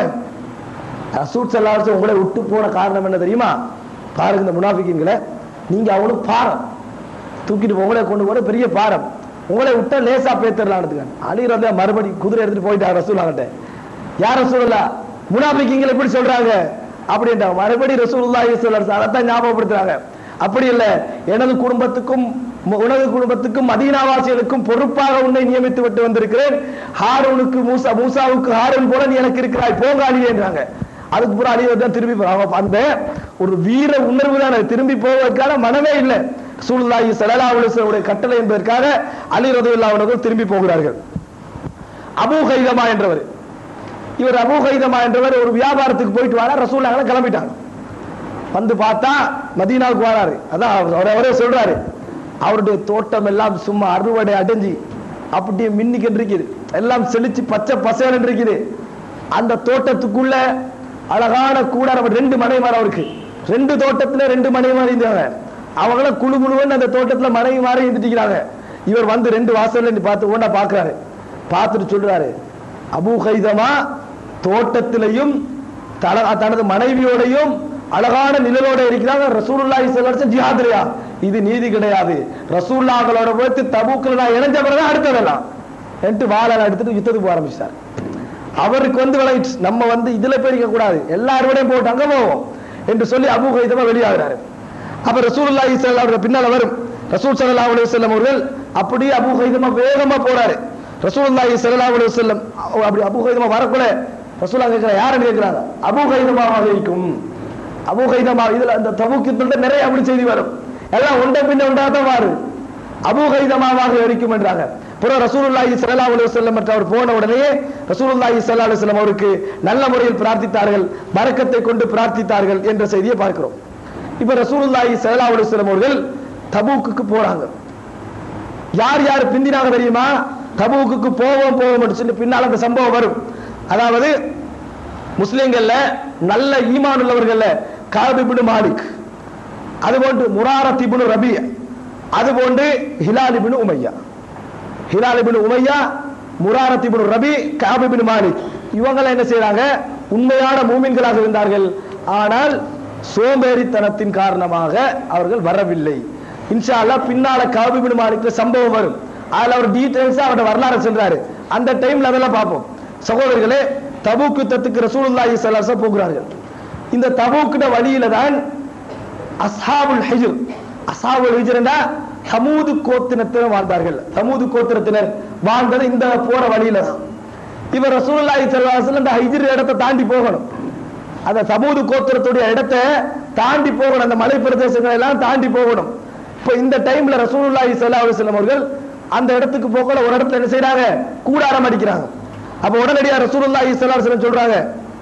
ரசூல் செல்லாலும் உங்களை விட்டு போன காரணம் என்ன தெரியுமா பாருங்க இந்த முனாபிக்கின்களை நீங்க அவனும் பாரம் தூக்கிட்டு உங்களை கொண்டு போற பெரிய பாரம் உங்களை விட்டா லேசா பேத்தரலான்னு அலி ரந்தா மறுபடி குதிரை எடுத்துட்டு போயிட்டாங்க ரசூலாங்கிட்ட யார் ரசூலுல்லா முனாபிக்கிங்களை எப்படி சொல்றாங்க அப்படின்றாங்க மறுபடி ரசூலுல்லாஹி ஸல்லல்லாஹு அதைத்தான் ஞாபகப்படுத்துறாங்க அப்படி இல்ல எனது குடும்பத்துக்கும் மு- உனது குடும்பத்துக்கும் மதீனாவாசிகளுக்கும் பொறுப்பாக உன்னை நியமித்து விட்டு வந்திருக்கிறேன் ஹாரூனுக்கு மூசா மூசாவுக்கு ஹாரூன் போல நீ எனக்கு இருக்கிறாய் போங்க அழியன்றாங்க அதுக்கு பூரா அழியை தான் திரும்பி போ- அவங்க அந்த ஒரு வீர உணர்வு தான் அது. திரும்பி போவதற்கான மனமே இல்லை சூழ்நாயி சலலா உடைய கட்டளை என்பதற்காக அலி ரதுல்லா அவர்கள் திரும்பி போகிறார்கள் அபூ கைதமா என்றவர் இவர் அபூ கைதமா என்றவர் ஒரு வியாபாரத்துக்கு போயிட்டு வர ரசூல்லாங்க கிளம்பிட்டாங்க வந்து பார்த்தா மதீனாவுக்கு வராரு அதான் அவர் அவர் அவரே சொல்றாரு அவருடைய தோட்டம் எல்லாம் சும்மா அறுவடை அடைஞ்சு அப்படியே மின்னிக்கிட்டு இருக்குது எல்லாம் செழிச்சு பச்சை பசேன்னு இருக்குது அந்த தோட்டத்துக்குள்ள அழகான கூடாரம் ரெண்டு மனைமார் அவருக்கு ரெண்டு தோட்டத்துல ரெண்டு மனைமார் இருந்தாங்க அவங்கள குழு குழுவன்னு அந்த தோட்டத்துல மனைவி மாறி இருந்துட்டு இவர் வந்து ரெண்டு வாசல்ல இருந்து பார்த்து ஒண்ணா பாக்குறாரு பார்த்துட்டு சொல்றாரு அபூ கைதமா தோட்டத்திலையும் தல- தனது மனைவியோடையும் அழகான நிழலோட இருக்கிறாங்க ரசூலுல்லாஹி ஸல்லல்லாஹு அலைஹி வஸல்லம் ஜிஹாத்லையா இது நீதி கிடையாது ரசூலுல்லாஹ்களோட போயிட்டு தபூக்ல நான் இணைஞ்ச பிறகு அடுத்ததெல்லாம் என்று வாழை எடுத்துட்டு யுத்தத்துக்கு போக ஆரம்பிச்சிட்டார் அவருக்கு வந்து விளங்கிட்டு நம்ம வந்து இதுல போயிருக்க கூடாது எல்லாரோடையும் போட்டு அங்க போவோம் என்று சொல்லி அபூ கைதமா வெளியாகிறாரு அப்ப ரசூலுல்லாஹி ஸல்லல்லாஹு அலைஹி பின்னால வரும் ரசூல் ஸல்லல்லாஹு அலைஹி வஸல்லம் அவர்கள் அப்படியே அபூ கைதமா வேகமா போறாரு ரசூலுல்லாஹி ஸல்லல்லாஹு அலைஹி வஸல்லம் அப்படி அபூ கைதமா வரக்குள்ள ரசூலா கேட்கிற யாருன்னு கேட்கிறாங்க அபூ கைதமாவாக இருக்கும் அபூ கைதமா இதுல அந்த தபூக் யுத்தத்துல நிறைய அப்படி செய்தி வரும் எல்லாம் ஒன்றை பின்ன ஒன்றா தான் மாறு அபூ கைதமாவாக இருக்கும் என்றாங்க பிறகு ரசூலுல்லாஹி ஸல்லல்லாஹு அலைஹி வஸல்லம் மற்ற அவர் போன உடனே ரசூலுல்லாஹி ஸல்லல்லாஹு அலைஹி வஸல்லம் அவருக்கு நல்ல முறையில் பிரார்த்தித்தார்கள் பரக்கத்தை கொண்டு பிரார்த்தித்தார்கள் என்ற செய்தியை பார்க்கிறோம் இப்ப ரசூலுல்லாஹி ஸல்லல்லாஹு அலைஹி வஸல்லம் அவர்கள் தபூக்குக்கு போறாங்க யார் யார் பிந்தினாங்க தெரியுமா தபூக்குக்கு போவோம் போவோம் சொல்லி பின்னால் அந்த சம்பவம் வரும் அதாவது முஸ்லிம்கள்ல நல்ல ஈமான் உள்ளவர்கள்ல காபிபின் மாலிக் அதுபோன்று முராரத் இப்னு ரபி அதுபோன்று ஹிலால் இப்னு உமையா ஹிலால் இப்னு உமையா முராரத் இப்னு ரபி காப் இப்னு மாலிக் இவங்க என்ன செய்றாங்க உண்மையான மூமின்களாக இருந்தார்கள் ஆனால் சோம்பேறித்தனத்தின் காரணமாக அவர்கள் வரவில்லை இன்ஷா அல்லாஹ் பின்னால காப் இப்னு மாலிக்ல சம்பவம் வரும் அதுல அவர் டீடைல்ஸா அவருடைய வரலாறு சொல்றாரு அந்த டைம்ல அதெல்லாம் பார்ப்போம் சகோதரர்களே தபூக் யுத்தத்துக்கு ரசூலுல்லாஹி ஸல்லல்லாஹு அலைஹி வஸல்லம் போகிறார்கள் இந்த தபூக்கிட வழியில தான் அஸ்ஹாபுல் ஹிஜ்ர் அஸ்ஹாபுல் ஹிஜ்ர்னா சமூது கோத்திரத்தினர் வாழ்ந்தார்கள் சமூது கோத்திரத்தினர் வாழ்ந்தது இந்த போற வழியில தான் இவர் ரசூலுல்லாஹி ஸல்லல்லாஹு அலைஹி வஸல்லம் இந்த ஹிஜ்ர் இடத்தை தாண்டி போகணும் அந்த சமூது கோத்திரத்துடைய இடத்தை தாண்டி போகணும் அந்த மலை பிரதேசங்களை எல்லாம் தாண்டி போகணும் இப்போ இந்த டைம்ல ரசூலுல்லாஹி ஸல்லல்லாஹு அலைஹி வஸல்லம் அவர்கள் அந்த இடத்துக்கு போகல ஒரு இடத்துல என்ன செய்றாங்க கூடாரம் அடிக்கிறாங்க அப்ப உடனடியா ரசூலுல்லாஹி ஸல்லல்லாஹு அலைஹி வஸல்லம் சொல்றாங்க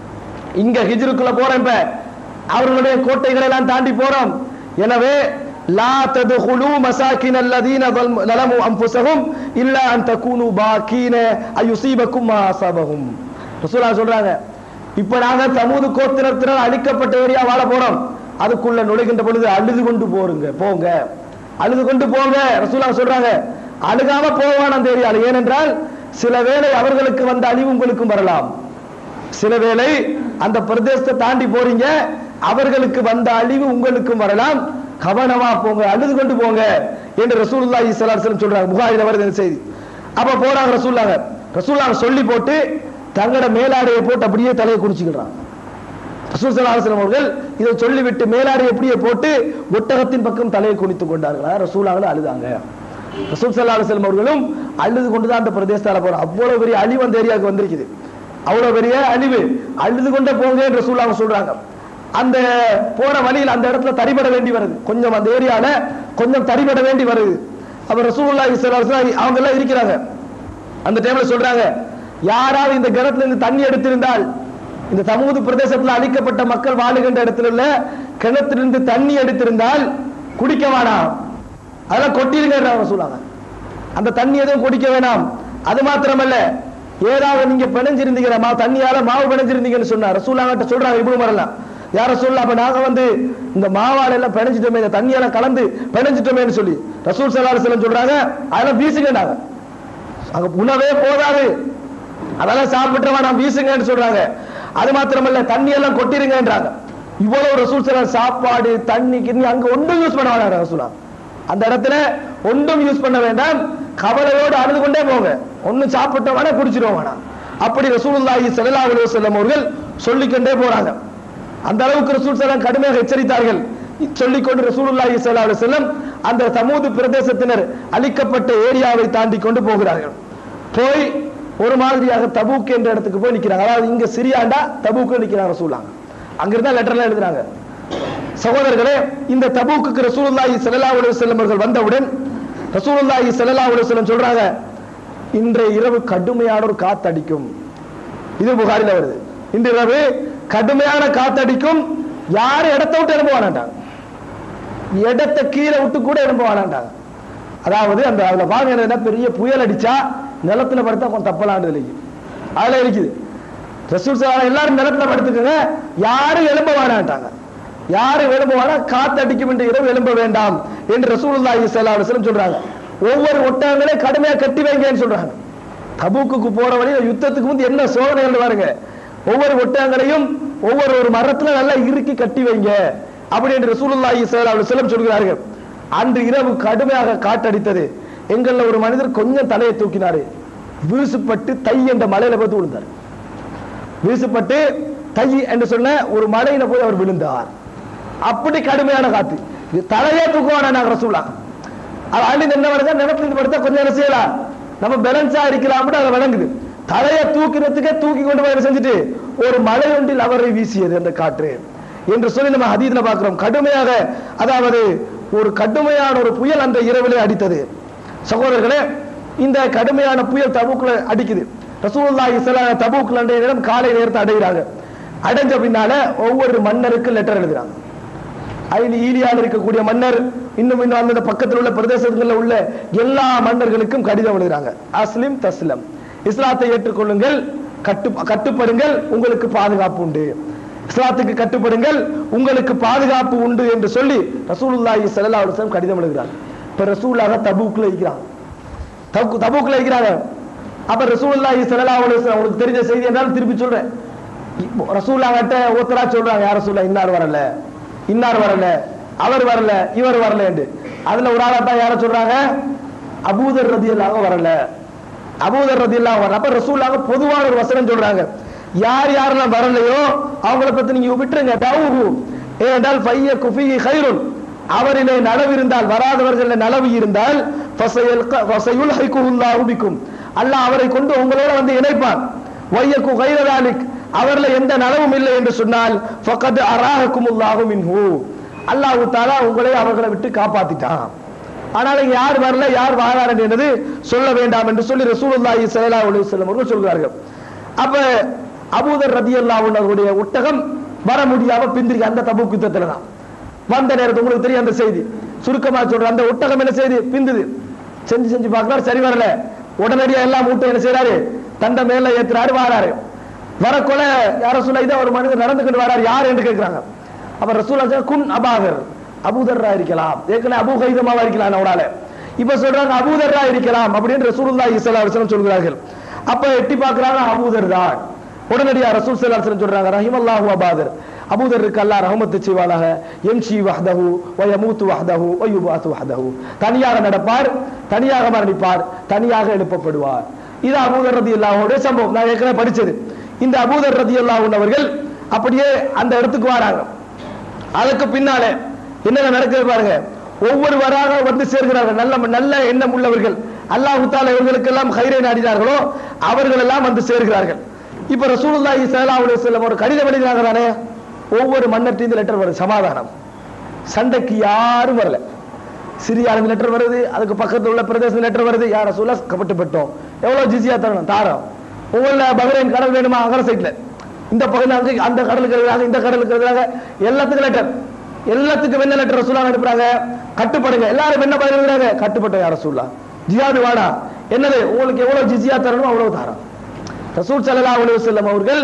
இங்க ஹிஜ்ருக்குள்ள போறேன் இப்ப அவர்களுடைய கோட்டைகளை எல்லாம் தாண்டி போறோம் எனவே லா ததுகுலு மசாக்கின் அல்லதீன லலமு அன்புசகும் இல்ல அன் தகூனு பாக்கீன அயுசீபக்கும் மா அஸாபஹும் ரசூலுல்லாஹ் சொல்றாங்க இப்ப நாங்க சமூது கோத்திரத்தினர் அழிக்கப்பட்ட ஏரியா வாழ போறோம் அதுக்குள்ள நுழைகின்ற பொழுது அழுது கொண்டு போருங்க போங்க அழுது கொண்டு போங்க ரசூலுல்லாஹ் சொல்றாங்க அழுகாம போவான் அந்த ஏரியால ஏனென்றால் சில வேளை அவர்களுக்கு வந்த அழிவு உங்களுக்கும் வரலாம் சில வேளை அந்த பிரதேசத்தை தாண்டி போறீங்க அவர்களுக்கு வந்த அழிவு உங்களுக்கும் வரலாம் கவனமா போங்க அழுது கொண்டு போங்க என்று ரசூலுல்லாஹி ஸல்லல்லாஹு அலைஹி வஸல்லம் சொல்றாங்க புகாரில வருது இந்த செய்தி அப்ப போறாங்க ரசூலுல்லாஹ் ரசூலுல்லாஹ் சொல்லி போட்டு தங்களோட மேலாடையை போட்டு அப்படியே தலையை குடிச்சுக்கிறாங்க ரசூல் ஸல்லல்லாஹு அலைஹி வஸல்லம் அவர்கள் இதை சொல்லிவிட்டு மேலாடை எப்படியே போட்டு ஒட்டகத்தின் பக்கம் தலையை குனித்துக் கொண்டார்களா ரசூலாங்களும் அழுதாங்க ரசூல் ஸல்லல்லாஹு அலைஹி வஸல்லம் அவர்களும் அழுது கொண்டு தான் அந்த பிரதேசத்தால போறோம் அவ்வளவு பெரிய அழிவு அந்த ஏரியாவுக்கு வந்திருக்குது அவ்வளவு பெரிய அழிவு அழுது கொண்டே போங்க என்று ரசூலாங்க சொல்றாங்க அந்த போற வழியில் அந்த இடத்துல தரிபட வேண்டி வருது கொஞ்சம் அந்த ஏரியால கொஞ்சம் தரிபட வேண்டி வருது அப்ப ரசூலுல்லாஹி ஸல்லல்லாஹு அலைஹி வஸல்லம் அவங்க எல்லாம் இருக்கிறாங்க அந்த டைம்ல சொல்றாங்க யாராவது இந்த கிணத்துல இருந்து தண்ணி எடுத்திருந்தால் இந்த தமூது பிரதேசத்தில் அழிக்கப்பட்ட மக்கள் வாழுகின்ற இடத்துல உள்ள கிணத்திலிருந்து தண்ணி எடுத்திருந்தால் குடிக்க வேணாம் அதெல்லாம் கொட்டிருங்க சொல்லுவாங்க அந்த தண்ணி எதுவும் குடிக்க வேணாம் அது மாத்திரமல்ல ஏதாவது நீங்க பிணைஞ்சிருந்தீங்க மா தண்ணியால மாவு பிணைஞ்சிருந்தீங்கன்னு சொன்னா ரசூலாங்கிட்ட சொல்றாங்க இப்படி வரலாம் யார சொல்ல அப்ப நாங்க வந்து இந்த மாவால எல்லாம் பிணைஞ்சிட்டோமே இந்த தண்ணியெல்லாம் கலந்து பிணைஞ்சிட்டோமேன்னு சொல்லி ரசூல் சல்லா செல்லம் சொல்றாங்க அதெல்லாம் வீசுங்கண்டாங்க அங்க உணவே போதாது அதெல்லாம் சாப்பிட்டுருவா நான் வீசுங்கன்னு சொல்றாங்க அது மாத்திரமல்ல தண்ணி எல்லாம் கொட்டிருங்கன்றாங்க இவ்வளவு ரசூல் சல்லா சாப்பாடு தண்ணி கிண்ணி அங்க ஒன்றும் யூஸ் பண்ண வேணாம் ரசூலா அந்த இடத்துல ஒன்றும் யூஸ் பண்ண வேண்டாம் கவலையோடு அழுது கொண்டே போங்க ஒன்னும் சாப்பிட்ட வேணா குடிச்சிருவோம் வேணாம் அப்படி ரசூலுல்லாஹி ஸல்லல்லாஹு அலைஹி வஸல்லம் அவர்கள் சொல்லிக்கொண்டே போறாங்க அந்த அளவுக்கு ரசூல் சலாம் கடுமையாக எச்சரித்தார்கள் சொல்லிக்கொண்டு ரசூலுல்லாஹி ஸல்லல்லாஹு அலைஹி வஸல்லம் அந்த சமூது பிரதேசத்தினர் அழிக்கப்பட்ட ஏரியாவை தாண்டி கொண்டு போகிறார்கள் போய் ஒரு மாதிரியாக தபூக் என்ற இடத்துக்கு போய் நிக்கிறாங்க அதாவது இங்க சிரியாண்டா தபூக்கு நிக்கிறாங்க ரசூலாங்க அங்கிருந்தா லெட்டர்லாம் எழுதுறாங்க சகோதரர்களே இந்த தபூக்கு ரசூலுல்லாஹி ஸல்லல்லாஹு அலைஹி வஸல்லம் அவர்கள் வந்தவுடன் ரசூலுல்லாஹி ஸல்லல்லாஹு அலைஹி வஸல்லம் சொல்றாங்க இன்றைய இரவு கடுமையான ஒரு காத்தடிக்கும் இது புகாரில வருது இன்று இரவு கடுமையான காத்தடிக்கும் யாரும் இடத்தை விட்டு எழும்ப வேணாண்டாங்க இடத்தை கீழே விட்டு கூட எழும்ப வேணாண்டாங்க அதாவது அந்த அதுல பாருங்க என்ன பெரிய புயல் அடிச்சா நிலத்துல படுத்தா கொஞ்சம் தப்பலாண்டு இல்லைங்க அதுல இருக்குது ரசூல் சலாம் எல்லாரும் நிலத்துல படுத்துக்கங்க யாரும் எழும்ப வேணாட்டாங்க யாரும் எழும்ப வேணாம் காத்து அடிக்கும் என்று இரவு எழும்ப வேண்டாம் என்று ரசூலுல்லாஹி ஸல்லல்லாஹு அலைஹி வஸல்லம் சொல்றாங்க ஒவ்வொரு ஒட்டகங்களையும் கடுமையா கட்டி வைங்கன்னு சொல்றாங்க தபூக்குக்கு போற வழியில யுத்தத்துக்கு முந்தி என்ன சோதனைகள் பாருங்க ஒவ்வொரு ஒட்டகங்களையும் ஒவ்வொரு ஒரு மரத்துல நல்லா இறுக்கி கட்டி வைங்க அப்படி என்று ரசூலுல்லாஹி ஸல்லல்லாஹு அலைஹி வஸல்லம் சொல்கிறார்கள் அன்று இரவு கடுமையாக காற்றடித்தது எங்கள்ல ஒரு மனிதர் கொஞ்சம் தலையை தூக்கினாரு வீசுப்பட்டு தை என்ற மலையில பார்த்து விழுந்தார் வீசுப்பட்டு தை என்று சொன்ன ஒரு மலையில போய் அவர் விழுந்தார் அப்படி கடுமையான காத்து இது தலையே தூக்குவானா நாங்க ரசூலா அது அள்ளி என்ன வருது நிலத்துல படுத்தா கொஞ்சம் என்ன செய்யலாம் நம்ம பேலன்ஸா இருக்கலாம் அதை விளங்குது தலையை தூக்கிறதுக்கே தூக்கி கொண்டு போய் செஞ்சுட்டு ஒரு மலை ஒன்றில் அவரை வீசியது அந்த காற்று என்று சொல்லி நம்ம ஹதீத்ல பார்க்கிறோம் கடுமையாக அதாவது ஒரு கடுமையான ஒரு புயல் அந்த இரவிலே அடித்தது சகோதரர்களே இந்த கடுமையான புயல் தபூக்குல அடிக்குது ரசூலுல்லாஹி ஸல்லல்லாஹு தபூக்ல அன்றைய நேரம் காலை நேரத்தை அடைகிறாங்க அடைஞ்ச பின்னால ஒவ்வொரு மன்னருக்கு லெட்டர் எழுதுறாங்க அதில் ஈலியால் இருக்கக்கூடிய மன்னர் இன்னும் இன்னும் அந்த பக்கத்தில் உள்ள பிரதேசங்களில் உள்ள எல்லா மன்னர்களுக்கும் கடிதம் எழுதுறாங்க அஸ்லிம் தஸ்லம் இஸ்லாத்தை ஏற்றுக்கொள்ளுங்கள் கட்டு கட்டுப்படுங்கள் உங்களுக்கு பாதுகாப்பு உண்டு இஸ்லாத்துக்கு கட்டுப்படுங்கள் உங்களுக்கு பாதுகாப்பு உண்டு என்று சொல்லி ரசூலுல்லாஹி ஸல்லல்லாஹு அலைஹி வஸல்லம் கடிதம் எழுதுறாங்க இப்ப ரசூலாக தபூக்ல இருக்கிறாங்க தபு தபூக்ல இருக்கிறாங்க அப்ப ரசூலுல்லாஹி ஸல்லல்லாஹு அலைஹி வஸல்லம் உங்களுக்கு தெரிஞ்ச செய்தி என்றாலும் திருப்பி சொல்றேன் ரசூல்லாங்கிட்ட ஒருத்தரா சொல்றாங்க யார் ரசூல்லா இன்னார் வரல இன்னார் வரல அவர் வரல இவர் வரல என்று அதுல ஒரு ஆளா தான் யார சொல்றாங்க அபூதர் ரதியல்லாக வரல அபூதர் ரதியல்லாக வரல அப்ப ரசூல்லாக பொதுவான ஒரு வசனம் சொல்றாங்க யார் யாரெல்லாம் வரலையோ அவங்கள பத்தி நீங்க விட்டுருங்க தவுஹு ஏனென்றால் ஃபைய குஃபி ஹைருன் அவரிலே நலவு இருந்தால் வராதவர்கள் நலவு இருந்தால் ஃபசயுல் ஹைகுல்லாஹு பிக்கும் அல்லாஹ் அவரை கொண்டு உங்களோட வந்து இணைப்பான் வையக்கு கைரதாலிக் அவர்ல எந்த நலவும் இல்லை என்று சொன்னால் ஃபகத் அராஹக்குமுல்லாஹு மின்ஹு அல்லாஹ் தஆலா உங்களை அவர்களை விட்டு காப்பாத்திட்டான் ஆனால் இங்க யார் வரல யார் வாரார் என்றது சொல்ல வேண்டாம் என்று சொல்லி ரசூலுல்லாஹி ஸல்லல்லாஹு அலைஹி வஸல்லம் அவர்கள் சொல்கிறார்கள் அப்ப அபூதர் ரதியல்லாஹு அவருடைய ஒட்டகம் வர முடியாம பிந்திருக்கு அந்த தபூக் யுத்தத்துல தான் வந்த நேரத்து உங்களுக்கு தெரியும் அந்த செய்தி சுருக்கமா சொல்ற அந்த ஒட்டகம் என்ன செய்து பிந்துது செஞ்சு செஞ்சு பார்க்கிறார் சரி வரல உடனடியா எல்லாம் மூட்டை என்ன செய்யறாரு தண்டை மேல ஏத்துறாரு வாராரு வரக்கொல யார சொல்ல இதை ஒரு மனிதர் நடந்துக்கிட்டு வராரு யார் என்று கேட்கிறாங்க அப்ப ரசூலா சொல்றாங்க, குன் அபாதர் அபூதர்ரா இருக்கலாம் ஏற்கனவே அபூ கைதமாவா இருக்கலாம் அவனால இப்ப சொல்றாங்க அபூதர்ரா இருக்கலாம் அப்படின்னு ரசூலுல்லாஹி ஸல்லல்லாஹு அலைஹி வஸல்லம் சொல்கிறார்கள் அப்ப எட்டி பார்க்கறாங்க அபூதர் தான் உடனடியா ரசூல் ஸல்லல்லாஹு அலைஹி வஸல்லம் சொல்றாங்க ரஹிமல்லாஹு அபாதர் அபூதருக்கு அல்லாஹ் ரஹமத்து செய்வானாக எம்ஷி வஹ்தஹு வ யமூத்து வஹ்தஹு வ யுபாத்து வஹ்தஹு தனியாக நடப்பார் தனியாக மரணிப்பார் தனியாக எழுப்பப்படுவார் இது அபூதர் ரதியல்லாஹுடைய சம்பவம் நான் ஏற்கனவே படிச்சது இந்த அபூதர் ரதியல்லாஹு அவர்கள் அப்படியே அந்த இடத்துக்கு வராங்க அதுக்கு பின்னாலே என்னென்ன நடக்குது பாருங்க ஒவ்வொருவராக வந்து சேர்கிறார்கள் நல்ல நல்ல எண்ணம் உள்ளவர்கள் அல்லாஹ் தாலா இவர்களுக்கெல்லாம் ஹைரை நாடினார்களோ அவர்கள் எல்லாம் வந்து சேர்கிறார்கள் இப்ப ரசூலுல்லாஹி ஸல்லல்லாஹு அலைஹி வஸல்லம் ஒரு கடிதம் எழுதினாங்க தானே ஒவ்வொரு மன்னர்கிட்ட லெட்டர் வருது சமாதானம் சண்டைக்கு யாரும் வரல சிரியால லெட்டர் வருது அதுக்கு பக்கத்துல உள்ள பிரதேச லெட்டர் வருது யார சொல்ல கப்பட்டுப்பட்டோம் எவ்வளவு ஜிசியா தரணும் தாரம் உங்கள பஹ்ரைன் கடல் வேணுமா அகர சைட்ல இந்த பகுதியில் அங்க அந்த கடலுக்கு எழுதுறாங்க இந்த கடலுக்கு எழுதுறாங்க எல்லாத்துக்கும் லெட்டர் எல்லாத்துக்கும் என்ன லெட்டர் ரசூலா அனுப்புறாங்க கட்டுப்படுங்க எல்லாரும் என்ன பதில் எழுதுறாங்க கட்டுப்பட்ட யார் ரசூல்லா ஜியாது வாடா என்னது உங்களுக்கு எவ்வளவு ஜிசியா தரணும் அவ்வளவு தாரம் ரசூல் ஸல்லல்லாஹு அலைஹி வஸல்லம் அவர்கள்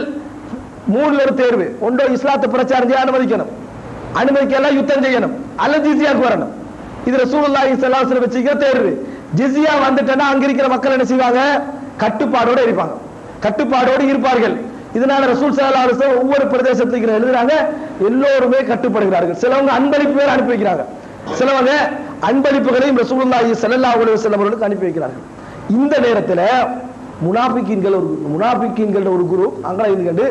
மூணுல ஒரு தேர்வு ஒன்றோ இஸ்லாத்தை பிரச்சாரம் செய்ய அனுமதிக்கணும் அனுமதிக்கலாம் யுத்தம் செய்யணும் அல்லது ஜிசியாக்கு வரணும் இது ரசூலுல்லாஹி ஸல்லல்லாஹு அலைஹி வஸல்லம் வச்சுக்கிற தேர்வு ஜிசியா வந்துட்டேன்னா அங்க இருக்கிற மக்கள் என்ன செய்வாங்க கட்டுப்பாடோட இருப்பாங்க கட்டுப்பாடோடு இருப்பார்கள் இதனால ரசூல் ஸல்லல்லாஹு அலைஹி வஸல்லம் ஒவ்வொரு பிரதேசத்துக்கு எழுதுறாங்க எல்லோருமே கட்டுப்படுகிறார்கள் சிலவங்க அன்பளிப்பு வேற அனுப்பி வைக்கிறாங்க சிலவங்க அன்பளிப்புகளையும் ரசூலுல்லாஹி ஸல்லல்லாஹு அலைஹி வஸல்லம் அவர்களுக்கு அனுப்பி வைக்கிறார்கள் இந்த நேரத்துல முனாபிக்கீன்கள் ஒரு முனாபிக்கீன்கள் ஒரு குரூப் அங்கே இருந்து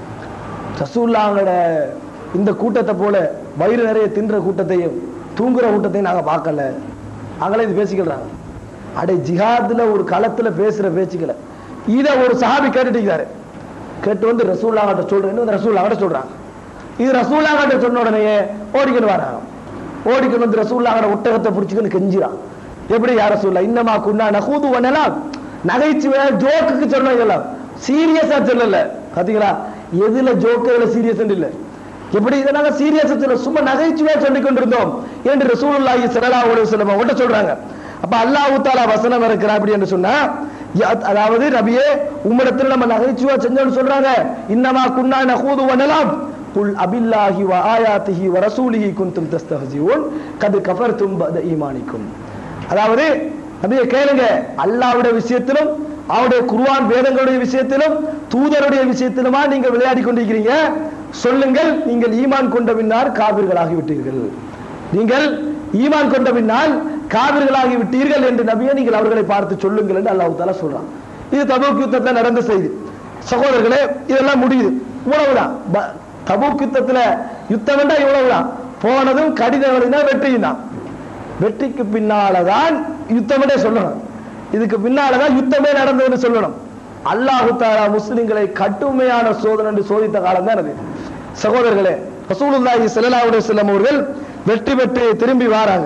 ரசூல்லாங்களோட இந்த கூட்டத்தை போல வயிறு நிறைய தின்ற கூட்டத்தையும் தூங்குற கூட்டத்தையும் நாங்க பார்க்கல அங்களே இது பேசிக்கிறாங்க அடே ஜிஹாதுல ஒரு களத்துல பேசுற பேச்சுக்களை இத ஒரு சஹாபி கேட்டுட்டு இருக்காரு கேட்டு வந்து ரசூல்லாங்கிட்ட சொல்றேன்னு வந்து ரசூல்லாங்கிட்ட சொல்றாங்க இது ரசூல்லாங்கிட்ட சொன்ன உடனே ஓடிக்கணும் வராங்க ஓடிக்கணும் வந்து ரசூல்லாங்கிட்ட ஒட்டகத்தை பிடிச்சிக்கன்னு கெஞ்சிரான் எப்படி யார சொல்ல இன்னமா குன்னா நகூது வனலாம் நகைச்சுவை ஜோக்குக்கு சொன்னோம் இதெல்லாம் சீரியஸா சொல்லல பாத்தீங்களா எதுல ஜோக்கு எதுல சீரியஸ் இல்ல எப்படி இதை நாங்க சீரியஸா சொல்ல சும்மா நகைச்சுவையா சொல்லி கொண்டிருந்தோம் என்று ரசூலுல்லாஹி ஸல்லல்லாஹு அலைஹி வஸல்லம் அவங்கள்ட்ட சொல்றாங்க அப்ப அல்லாஹ் தஆலா வசனம் இருக்கிறா அப்படி என்று சொன்னா யா- அதாவது நபியே உம்மிடத்தில் நம்ம நகைச்சுவா செஞ்சோம்னு சொல்றாங்க இன்னமா குன்னா நகூது வனலாம் குல் அபில்லாஹி வ ஆயாத்திஹி வ ரசூலிஹி குன்தும் தஸ்தஹ்சிஊன் கது கஃபர்தும் பத ஈமானிக்கும் அதாவது நபியை கேளுங்க அல்லாஹ்வுடைய விஷயத்திலும் அவருடைய குர்ஆன் வேதங்களுடைய விஷயத்திலும் தூதருடைய விஷயத்திலுமா நீங்கள் விளையாடி கொண்டிருக்கிறீங்க சொல்லுங்கள் நீங்கள் ஈமான் கொண்ட பின்னால் காவிர்களாகி விட்டீர்கள் நீங்கள் ஈமான் கொண்ட பின்னால் காவிர்களாகி விட்டீர்கள் என்று நபியை நீங்கள் அவர்களை பார்த்து சொல்லுங்கள் என்று அல்லாஹ் தாலா சொல்றான் இது தபூக் யுத்தத்தில் நடந்த செய்தி சகோதரர்களே இதெல்லாம் முடியுது இவ்வளவுதான் ப- தபூக் யுத்தத்துல யுத்தம் என்றா இவ்வளவுதான் போனதும் கடிதம் எழுதினா வெற்றியும் தான் வெற்றிக்கு பின்னாலதான் யுத்தமே சொல்லணும் இதுக்கு பின்னாலதான் யுத்தமே நடந்ததுன்னு சொல்லணும் அல்லாஹு தாலா முஸ்லிம்களை கடுமையான சோதனை என்று சோதித்த காலம் தான் அது சகோதரர்களே ரசூலுல்லாஹி ஸல்லல்லாஹு அலைஹி வஸல்லம் அவர்கள் வெற்றி பெற்று திரும்பி வராங்க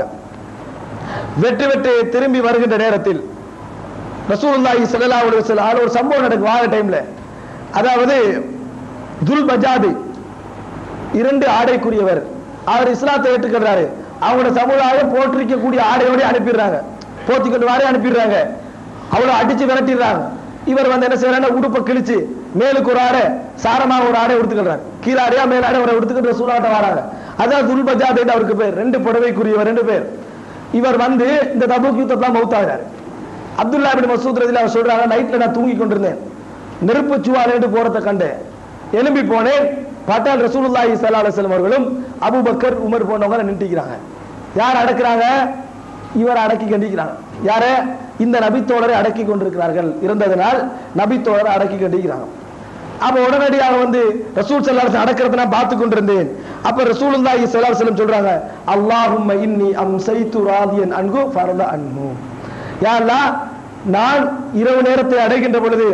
வெற்றி பெற்று திரும்பி வருகின்ற நேரத்தில் ரசூலுல்லாஹி ஸல்லல்லாஹு அலைஹி வஸல்லம் அதுல ஒரு சம்பவம் நடக்கு வார டைம்ல அதாவது துல் பஜாதி இரண்டு ஆடைக்குரியவர் அவர் இஸ்லாத்தை ஏற்றுக்கிறாரு அவங்களோட சமுதாயம் போற்றிருக்கக்கூடிய ஆடையோட அனுப்பிடுறாங்க போத்திக்கொண்டு வாரே அனுப்பிடுறாங்க அவ்வளவு அடிச்சு விரட்டிடுறாங்க இவர் வந்து என்ன செய்யறாங்க உடுப்பை கிழிச்சு மேலுக்கு ஒரு ஆடை சாரமாக ஒரு ஆடை எடுத்துக்கிறாரு கீழே ஆடையா மேல ஆடை ஒரு எடுத்துக்கிட்டு சூழாட்ட வராங்க அதான் துல்பஜாத் என்று அவருக்கு பேர் ரெண்டு புடவைக்குரியவர் ரெண்டு பேர் இவர் வந்து இந்த தபுக் யுத்தத்தான் மௌத்தாகிறாரு அப்துல்லா பின் மசூத் ரதில அவர் சொல்றாங்க நைட்ல நான் தூங்கி கொண்டிருந்தேன் நெருப்பு சுவாலேண்டு போறத கண்டேன் எலும்பி போனேன் பார்த்தால் ரசூலுல்லாஹி ஸல்லல்லாஹு அலைஹி வஸல்லம் அவர்களும் அபூபக்கர் உமர் போன்றவங்க நின்றுக்கிறாங்க யார் அடக்குறாங்க இவர் அடக்கி கண்டிக்கிறாங்க யார இந்த நபித்தோழரை அடக்கி கொண்டிருக்கிறார்கள் இருந்ததனால் நபித்தோழரை அடக்கி கண்டிக்கிறாங்க அப்ப உடனடியாக வந்து ரசூல் ஸல்லல்லாஹு அலைஹி அடக்கிறத நான் பார்த்து கொண்டிருந்தேன் அப்ப ரசூலுல்லாஹி ஸல்லல்லாஹு அலைஹி வஸல்லம் சொல்றாங்க அல்லாஹும்ம இன்னி அம்சைத்து ராதியன் அன்கு ஃபர்த அன்ஹு யா அல்லாஹ் நான் இரவு நேரத்தை அடைகின்ற பொழுது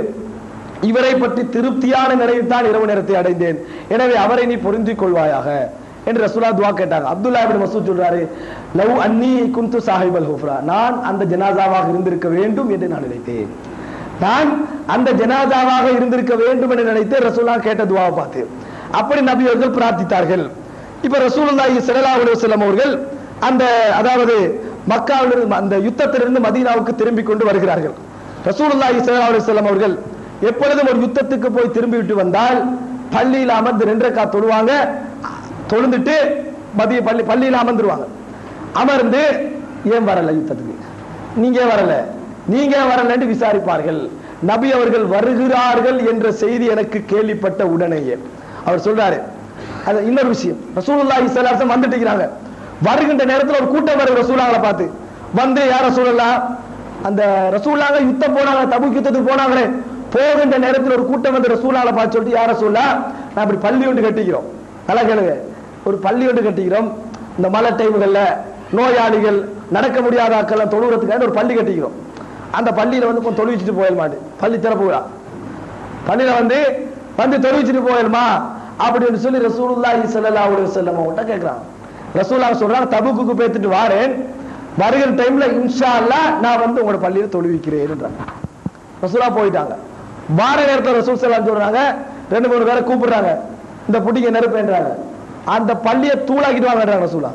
இவரை பற்றி திருப்தியான நிலையில் தான் இரவு நேரத்தை அடைந்தேன் எனவே அவரை நீ பொருந்திக் கொள்வாயாக என்று ரசூலா துவா கேட்டாங்க அப்துல்லா இப்னு மசூத் சொல்றாரு லவ் அன்னி குந்து சாஹிபல் ஹுஃப்ரா நான் அந்த ஜனாசாவாக இருந்திருக்க வேண்டும் என்று நான் நினைத்தேன் நான் அந்த ஜனாசாவாக இருந்திருக்க வேண்டும் என்று நினைத்து ரசூலா கேட்ட துவாவை பார்த்து அப்படி நபி அவர்கள் பிரார்த்தித்தார்கள் இப்ப ரசூலுல்லாஹி ஸல்லல்லாஹு அலைஹி வஸல்லம் அவர்கள் அந்த அதாவது மக்காவிலிருந்து அந்த யுத்தத்திலிருந்து மதீனாவுக்கு திரும்பி கொண்டு வருகிறார்கள் ரசூலுல்லாஹி ஸல்லல்லாஹு அலைஹி வஸல்லம் அவர்கள் எப்பொழுதும் ஒரு யுத்தத்துக்கு போய் திரும்பி விட்டு வந்தால் பள்ளியில் அமர்ந்து ரெண்டு ரக்கா தொழுவாங்க தொழுந்துட்டு மதிய பள்ளி பள்ளியில் அமர்ந்துருவாங்க அமர்ந்து ஏன் வரல யுத்தத்துக்கு நீங்க ஏன் வரல நீங்க ஏன் வரலன்னு விசாரிப்பார்கள் நபி அவர்கள் வருகிறார்கள் என்ற செய்தி எனக்கு கேள்விப்பட்ட உடனேயே அவர் சொல்றாரு அது இன்னொரு விஷயம் ரசூலுல்லாஹி ஸல்லல்லாஹு அலைஹி வஸல்லம் வந்துட்டு இருக்கிறாங்க வருகின்ற நேரத்தில் ஒரு கூட்டம் வருது ரசூலாங்களை பார்த்து வந்து யார் ரசூலல்லா அந்த ரசூலாங்க யுத்தம் போனாங்க தபுக் யுத்தத்துக்கு போனாங்களே போகின்ற நேரத்தில் ஒரு கூட்டம் வந்து ரசூலாங்களை பார்த்து சொல்லிட்டு யார் ரசூலா நான் இப்படி பள்ளி ஒன்று கட்டிக்கிறோம் நல்லா கேளுங்க ஒரு பள்ளி ஒன்று கட்டிக்கிறோம் இந்த மழை டைம்கள்ல நோயாளிகள் நடக்க முடியாத ஆட்கள் தொழுகிறதுக்காக ஒரு பள்ளி கட்டிக்கிறோம் அந்த பள்ளியில வந்து கொஞ்சம் தொழு வச்சுட்டு போயிட மாட்டேன் பள்ளி திறப்பு விழா பள்ளியில வந்து வந்து தொழுவிச்சுட்டு போயிடுமா அப்படின்னு சொல்லி ரசூலுல்லாஹி ஸல்லல்லாஹு அலைஹி வஸல்லம் அவங்கள்ட்ட கேட்கறாங்க ரசூலுல்லாஹ் சொல்றாங்க தபுக்குக்கு பேத்துட்டு வாரேன் வருகிற டைம்ல இன்ஷா அல்லாஹ் நான் வந்து உங்களோட பள்ளியில தொழுவிக்கிறேன்ன்றாங்க ரசூலா போயிட்டாங்க வார நேரத்தில் ரசூல் ஸல்லல்லாஹு சொல்றாங்க ரெண்டு மூணு பேரை கூப்பிடுறாங்க இந்த புட்டிங்க நெருப்புன்றாங்க அந்த பள்ளியை தூளாக்கிட்டு வாங்கன்றாங்க ரசூலா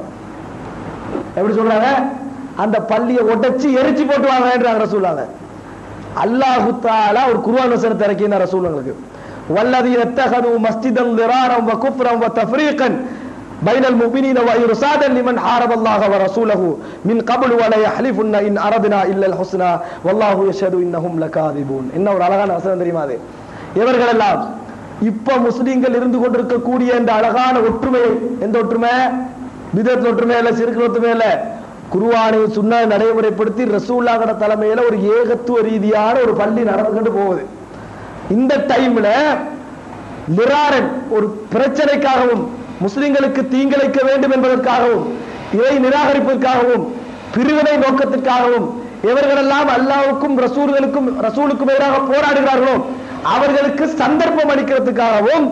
எப்படி சொல்றாங்க அந்த பள்ளியை உடைச்சு எரிச்சு போட்டு வாங்கன்றாங்க ரசூலாங்க அல்லாஹு தாலா ஒரு குர்ஆன் வசனத்தை இறக்கின ரசூலுங்களுக்கு வல்லதீன இத்தகது மஸ்ஜிதன் திராரம் வ குஃப்ரன் வ தஃப்ரீகன் بين المؤمنين وإرصادا لمن حارب الله ورسوله من قبل ولا يحلفن إن أردنا إلا الحسنى والله يشهد إنهم لكاذبون என்ன ஒரு அழகான வசனம் தெரியுமா அது இவர்கள் எல்லாம் இப்ப முஸ்லிம்கள் இருந்து கொண்டிருக்கக்கூடிய இந்த அழகான ஒற்றுமையை எந்த ஒற்றுமை விதத்தில் ஒற்றுமை இல்ல சிறுக்கு ஒற்றுமை இல்ல குருவானை சுண்ண நடைமுறைப்படுத்தி ரசூல்லாங்கட தலைமையில ஒரு ஏகத்துவ ரீதியான ஒரு பள்ளி நடந்துகிட்டு போகுது இந்த டைம்ல மிராரன் ஒரு பிரச்சனைக்காகவும் முஸ்லிம்களுக்கு தீங்கிழைக்க வேண்டும் என்பதற்காகவும் இதை நிராகரிப்பதற்காகவும் பிரிவினை நோக்கத்திற்காகவும் எவர்களெல்லாம் அல்லாவுக்கும் ரசூல்களுக்கும் ரசூலுக்கும் எதிராக போராடுகிறார்களோ அவர்களுக்கு சந்தர்ப்பம் அளிக்கிறதுக்காகவும்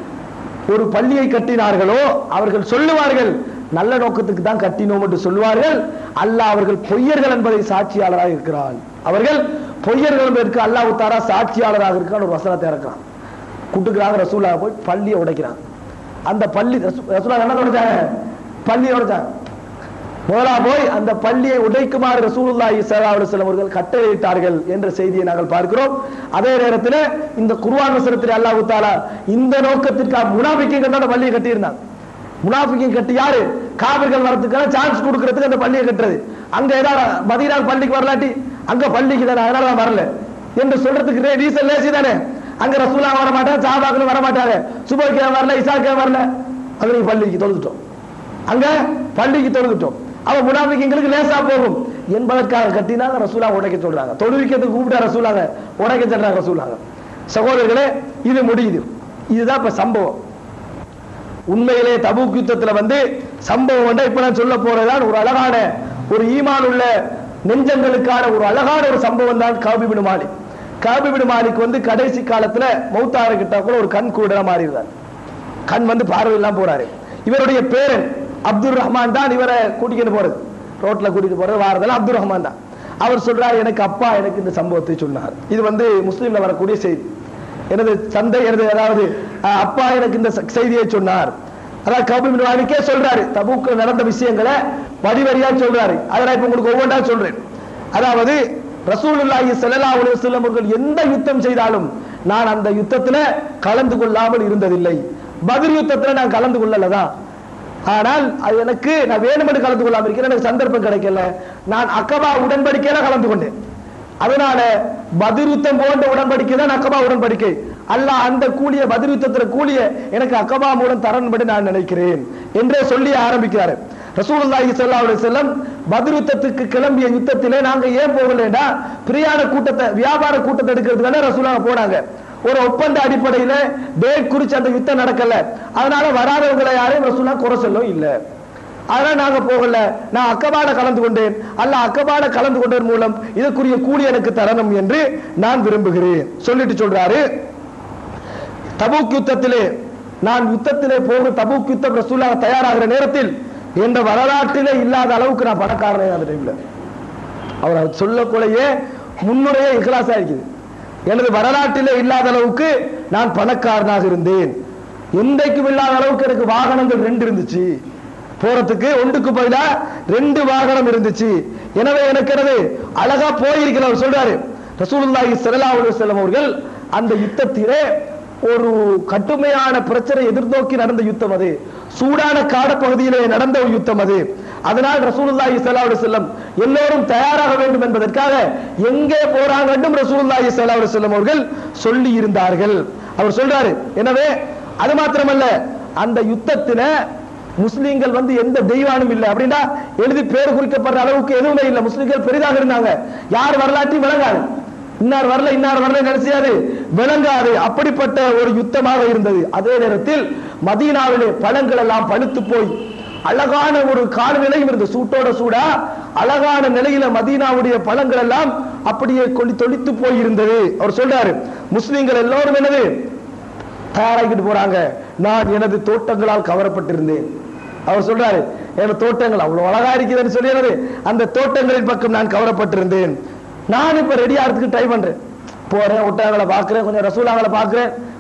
ஒரு பள்ளியை கட்டினார்களோ அவர்கள் சொல்லுவார்கள் நல்ல நோக்கத்துக்கு தான் கட்டினோம் என்று சொல்லுவார்கள் அல்லாஹ் அவர்கள் பொய்யர்கள் என்பதை சாட்சியாளராக இருக்கிறான் அவர்கள் பொய்யர்கள் என்பதற்கு அல்லாஹ் தாரா சாட்சியாளராக இருக்கான் ஒரு வசனத்தை இறக்கிறான் கூட்டுக்கிறாங்க ரசூலா போய் பள்ளியை உடைக்கிறான் அந்த பள்ளி ரசூ- ரசூலா என்ன உடைச்சாங்க பள்ளியை உடைச்சாங்க முதலா போய் அந்த பள்ளியை உடைக்குமாறு ரசூலுல்லாஹி ஸல்லல்லாஹு அலைஹி வஸல்லம் அவர்கள் கட்டளையிட்டார்கள் என்ற செய்தியை நாங்கள் பார்க்கிறோம் அதே நேரத்தில் இந்த குர்ஆன் வசனத்தில் அல்லாஹ் தஆலா இந்த நோக்கத்திற்காக முனாஃபிக்கீங்க தான் பள்ளியை கட்டியிருந்தாங்க முனாஃபிக்கின் கட்டி யாரு காவிர்கள் வரதுக்கான சான்ஸ் கொடுக்கறதுக்கு அந்த பள்ளியை கட்டுறது அங்க ஏதாவது மதீனா பள்ளிக்கு வரலாட்டி அங்க பள்ளிக்கு தானே அதனால தான் வரல என்று சொல்றதுக்கு ரீசன் லேசி தானே அங்க ரசூலா வர மாட்டாங்க சாபாக்கள் வர மாட்டாங்க சுபோக்கியா வரல இசாக்கியா வரல அங்க நீங்க பள்ளிக்கு தொழுதுட்டோம் அங்க பள்ளிக்கு தொழுதுட்டோம் அவன் முனாபிக்கு லேசா போகும் என்பதற்காக கட்டினாங்க ரசூலா உடைக்க சொல்றாங்க தொழுவிக்கிறதுக்கு கூப்பிட்டா ரசூலாங்க உடைக்க சொல்றாங்க ரசூலாங்க சகோதரர்களே இது முடியுது இதுதான் இப்ப சம்பவம் உண்மையிலே தபூக் யுத்தத்துல வந்து சம்பவம் வந்து இப்ப நான் சொல்ல போறதுதான் ஒரு அழகான ஒரு ஈமான் உள்ள நெஞ்சங்களுக்கான ஒரு அழகான ஒரு சம்பவம் தான் காபிபின் மாலிக் காபிபின் மாலிக் வந்து கடைசி காலத்துல மௌத்தார கிட்ட கூட ஒரு கண் கூட மாறிடுறார் கண் வந்து பார்வை இல்லாம போறாரு இவருடைய பேரன் அப்துல் ரஹ்மான் தான் இவரை கூட்டிக்கிட்டு போறது ரோட்ல கூட்டிட்டு போறது வாரதெல்லாம் அப்துல் ரஹ்மான் தான் அவர் சொல்றாரு எனக்கு அப்பா எனக்கு இந்த சம்பவத்தை சொன்னார் இது வந்து முஸ்லீம்ல வரக்கூடிய செய்தி எனது தந்தை எனது அதாவது அஹ், அப்பா எனக்கு இந்த ச- செய்தியை சொன்னார் அதாவது கபூல் பின் மாலிக்கே சொல்றாரு தபூக்கு நடந்த விஷயங்களை வரி வரியா சொல்றாரு அதை நான் இப்ப உங்களுக்கு ஒவ்வொன்றா சொல்றேன் அதாவது ரசூலுல்லாஹி ஸல்லல்லாஹு அலைஹி வஸல்லம் அவர்கள் எந்த யுத்தம் செய்தாலும் நான் அந்த யுத்தத்துல கலந்து கொள்ளாமல் இருந்ததில்லை பதில் யுத்தத்துல நான் கலந்து கொள்ளலதான் ஆனால் அது எனக்கு நான் வேணுமென்று கலந்து கொள்ளாமல் இருக்கிறேன் எனக்கு சந்தர்ப்பம் கிடைக்கல நான் அக்கபா உடன்படிக்கையில கலந்து கொண்டேன் அதனால பதிருத்தம் போன்ற உடன்படிக்கை தான் அக்கபா உடன்படிக்கை அல்லாஹ் அந்த கூலிய பதிருத்தத்துல கூலிய எனக்கு அக்கபா மூலம் தரன்படி நான் நினைக்கிறேன் என்றே சொல்லி ஆரம்பிக்கிறாரு ரசூலுல்லாஹி ஸல்லல்லாஹு அலைஹி வஸல்லம் பதிருத்தத்துக்கு கிளம்பிய யுத்தத்திலே நாங்க ஏன் போகலைன்னா பிரியாண கூட்டத்தை வியாபார கூட்டத்தை எடுக்கிறதுக்கான ரசூலாங்க போனாங்க ஒரு ஒப்பந்த அடிப்படையில டேட் குறிச்சு அந்த யுத்தம் நடக்கல அதனால வராதவங்களை யாரையும் ரசூலா குறை சொல்லும் இல்லை அதனால நாங்க போகல நான் அக்கபாட கலந்து கொண்டேன் அல்ல அக்கபாட கலந்து கொண்டதன் மூலம் இதற்குரிய கூலி எனக்கு தரணும் என்று நான் விரும்புகிறேன் சொல்லிட்டு சொல்றாரு தபூக் யுத்தத்திலே நான் யுத்தத்திலே போகிற தபூக் யுத்தம் ரசூலாக தயாராகிற நேரத்தில் என்ற வரலாற்றிலே இல்லாத அளவுக்கு நான் பணக்காரனே அந்த டைம்ல அவர் அது சொல்லக்குள்ளேயே முன்னுரையே இஹ்லாஸா இருக்குது எனது வரலாற்றிலே இல்லாத அளவுக்கு நான் பணக்காரனாக இருந்தேன் என்றைக்கும் இல்லாத அளவுக்கு எனக்கு வாகனங்கள் ரெண்டு இருந்துச்சு போறதுக்கு ஒன்றுக்கு பதிலா ரெண்டு வாகனம் இருந்துச்சு எனவே எனக்கு எனது அழகா போயிருக்கிற அவர் சொல்றாரு ரசூலுல்லாஹி ஸல்லல்லாஹு அலைஹி வஸல்லம் அவர்கள் அந்த யுத்தத்திலே ஒரு கடுமையான பிரச்சனை எதிர்நோக்கி நடந்த யுத்தம் அது சூடான காடு பகுதியிலே நடந்த ஒரு யுத்தம் அது அதனால் ரசூலுல்லாஹி ஸல்லல்லாஹு அலைஹி வஸல்லம் எல்லோரும் தயாராக வேண்டும் என்பதற்காக எங்கே போறாங்கன்றும் ரசூலுல்லாஹி ஸல்லல்லாஹு அலைஹி வஸல்லம் அவர்கள் சொல்லி இருந்தார்கள் அவர் சொல்றாரு எனவே அது மாத்திரமல்ல அந்த யுத்தத்தில முஸ்லிம்கள் வந்து எந்த தெய்வானும் இல்லை அப்படின்னா எழுதி பேர் குறிக்கப்படுற அளவுக்கு எதுவுமே இல்லை முஸ்லிம்கள் பெரிதாக இருந்தாங்க யார் வரலாற்றையும் விளங்காது இன்னார் வரல இன்னார் வரல நினைச்சியாது விளங்காது அப்படிப்பட்ட ஒரு யுத்தமாக இருந்தது அதே நேரத்தில் மதீனாவிலே பழங்கள் எல்லாம் பழுத்து போய் அழகான ஒரு காலநிலையும் இருந்தது சூட்டோட சூடா அழகான நிலையில மதீனாவுடைய பழங்கள் எல்லாம் அப்படியே கொளி தொளித்து போய் இருந்தது அவர் சொல்றாரு முஸ்லிம்கள் எல்லோரும் என்னது தயாராகிட்டு போறாங்க நான் எனது தோட்டங்களால் கவரப்பட்டிருந்தேன் அவர் சொல்றாரு எனது தோட்டங்கள் அவ்வளவு அழகா இருக்குதுன்னு சொல்லி அந்த தோட்டங்களின் பக்கம் நான் கவரப்பட்டிருந்தேன் நான் இப்ப ரெடி ஆகிறதுக்கு ட்ரை பண்றேன் போறேன் ஒட்டகங்களை பார்க்கிறேன் கொஞ்சம் ரசூலாங்களை பார்க்கிறேன்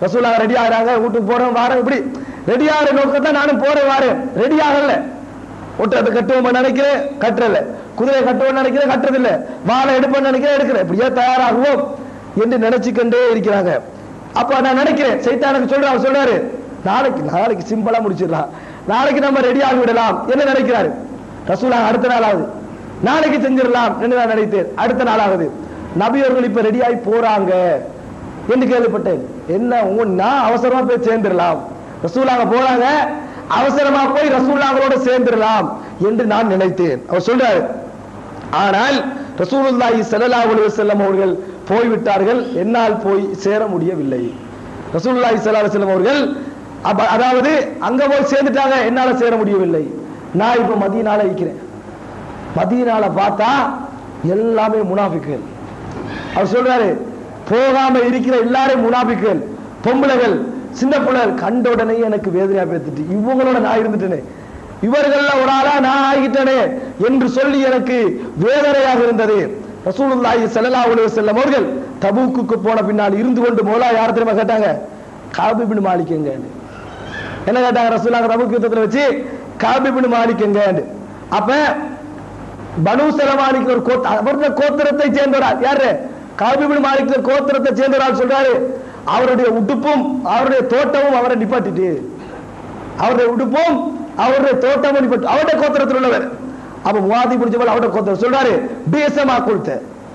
ரசூலாக ரெடி ஆகிறாங்க வீட்டுக்கு போறேன் வாரேன் இப்படி ரெடி ஆகிற நோக்கத்தான் நானும் போறேன் வாரேன் ரெடி ஆகல ஒட்டத்தை கட்டுவோம் நினைக்கிறேன் கட்டுறல குதிரை கட்டுவோம் நினைக்கிறேன் கட்டுறதில்ல வாழை எடுப்போம் நினைக்கிறேன் எடுக்கிறேன் இப்படியே தயாராகுவோம் என்று நினைச்சுக்கொண்டே இருக்கிறாங்க அப்ப நான் நினைக்கிறேன் சைத்தானுக்கு சொல்றான் அவர் சொல்றாரு நாளைக்கு நாளைக்கு சிம்பிளா முடிச்சிடலாம் நாளைக்கு நம்ம ரெடி ஆகி விடலாம் என்ன நினைக்கிறாரு ரசூலா அடுத்த நாள் ஆகுது நாளைக்கு செஞ்சிடலாம் என்று நான் நினைத்தேன் அடுத்த நாள் ஆகுது நபியர்கள் இப்ப ரெடி ஆகி போறாங்க என்று கேள்விப்பட்டேன் என்ன உங்க நான் அவசரமா போய் சேர்ந்துடலாம் ரசூலாங்க போறாங்க அவசரமா போய் ரசூல்லாங்களோட சேர்ந்துடலாம் என்று நான் நினைத்தேன் அவர் சொல்றாரு ஆனால் ரசூலுல்லாஹி ஸல்லல்லாஹு அலைஹி வஸல்லம் அவர்கள் போய்விட்டார்கள் என்னால் போய் சேர முடியவில்லை ரசூலுல்லாஹி ஸல்லல்லாஹு அலைஹி வஸல்லம் அவர்கள் அப்ப- அதாவது அங்க போய் சேர்ந்துட்டாங்க என்னால சேர முடியவில்லை நான் இப்ப மதீனால இருக்கிறேன் மதீனால பார்த்தா எல்லாமே முனாஃபிக்குகள் அவர் சொல்றாரு போகாம இருக்கிற எல்லாரும் முனாபிக்கள் பொம்பளைகள் சின்ன பிள்ளைகள் கண்ட உடனே எனக்கு வேதனையா பேத்துட்டு இவங்களோட நான் இருந்துட்டேனே இவர்கள்ல ஒரு ஆளா நான் ஆகிட்டேனே என்று சொல்லி எனக்கு வேதனையாக இருந்தது ரசூலுல்லாஹி ஸல்லல்லாஹு அலைஹி வஸல்லம் அவர்கள் தபூக்குக்கு போன பின்னால் இருந்து கொண்டு மோலா யார் தெரியுமா கேட்டாங்க காபி பின் மாலிக்கங்க என்ன கேட்டாங்க ரசூலுல்லாஹ் தபூக் யுத்தத்துல வச்சு காபி பின் மாலிக்கங்க அப்ப பனு சலமானிக்கு ஒரு கோத்த அவருடைய கோத்திரத்தை சேர்ந்தவரால் யாரு காபிபின் மாலிக் கோத்திரத்தை சேர்ந்தவரால் சொல்றாரு அவருடைய உடுப்பும் அவருடைய தோட்டமும் அவரை நிப்பாட்டிட்டு அவருடைய உடுப்பும் அவருடைய தோட்டமும் நிப்பாட்டு அவருடைய கோத்திரத்தில் உள்ளவர் அப்ப முவாதி பிடிச்சவள் அவருடைய கோத்திரம் சொல்றாரு பேசமா கொடுத்த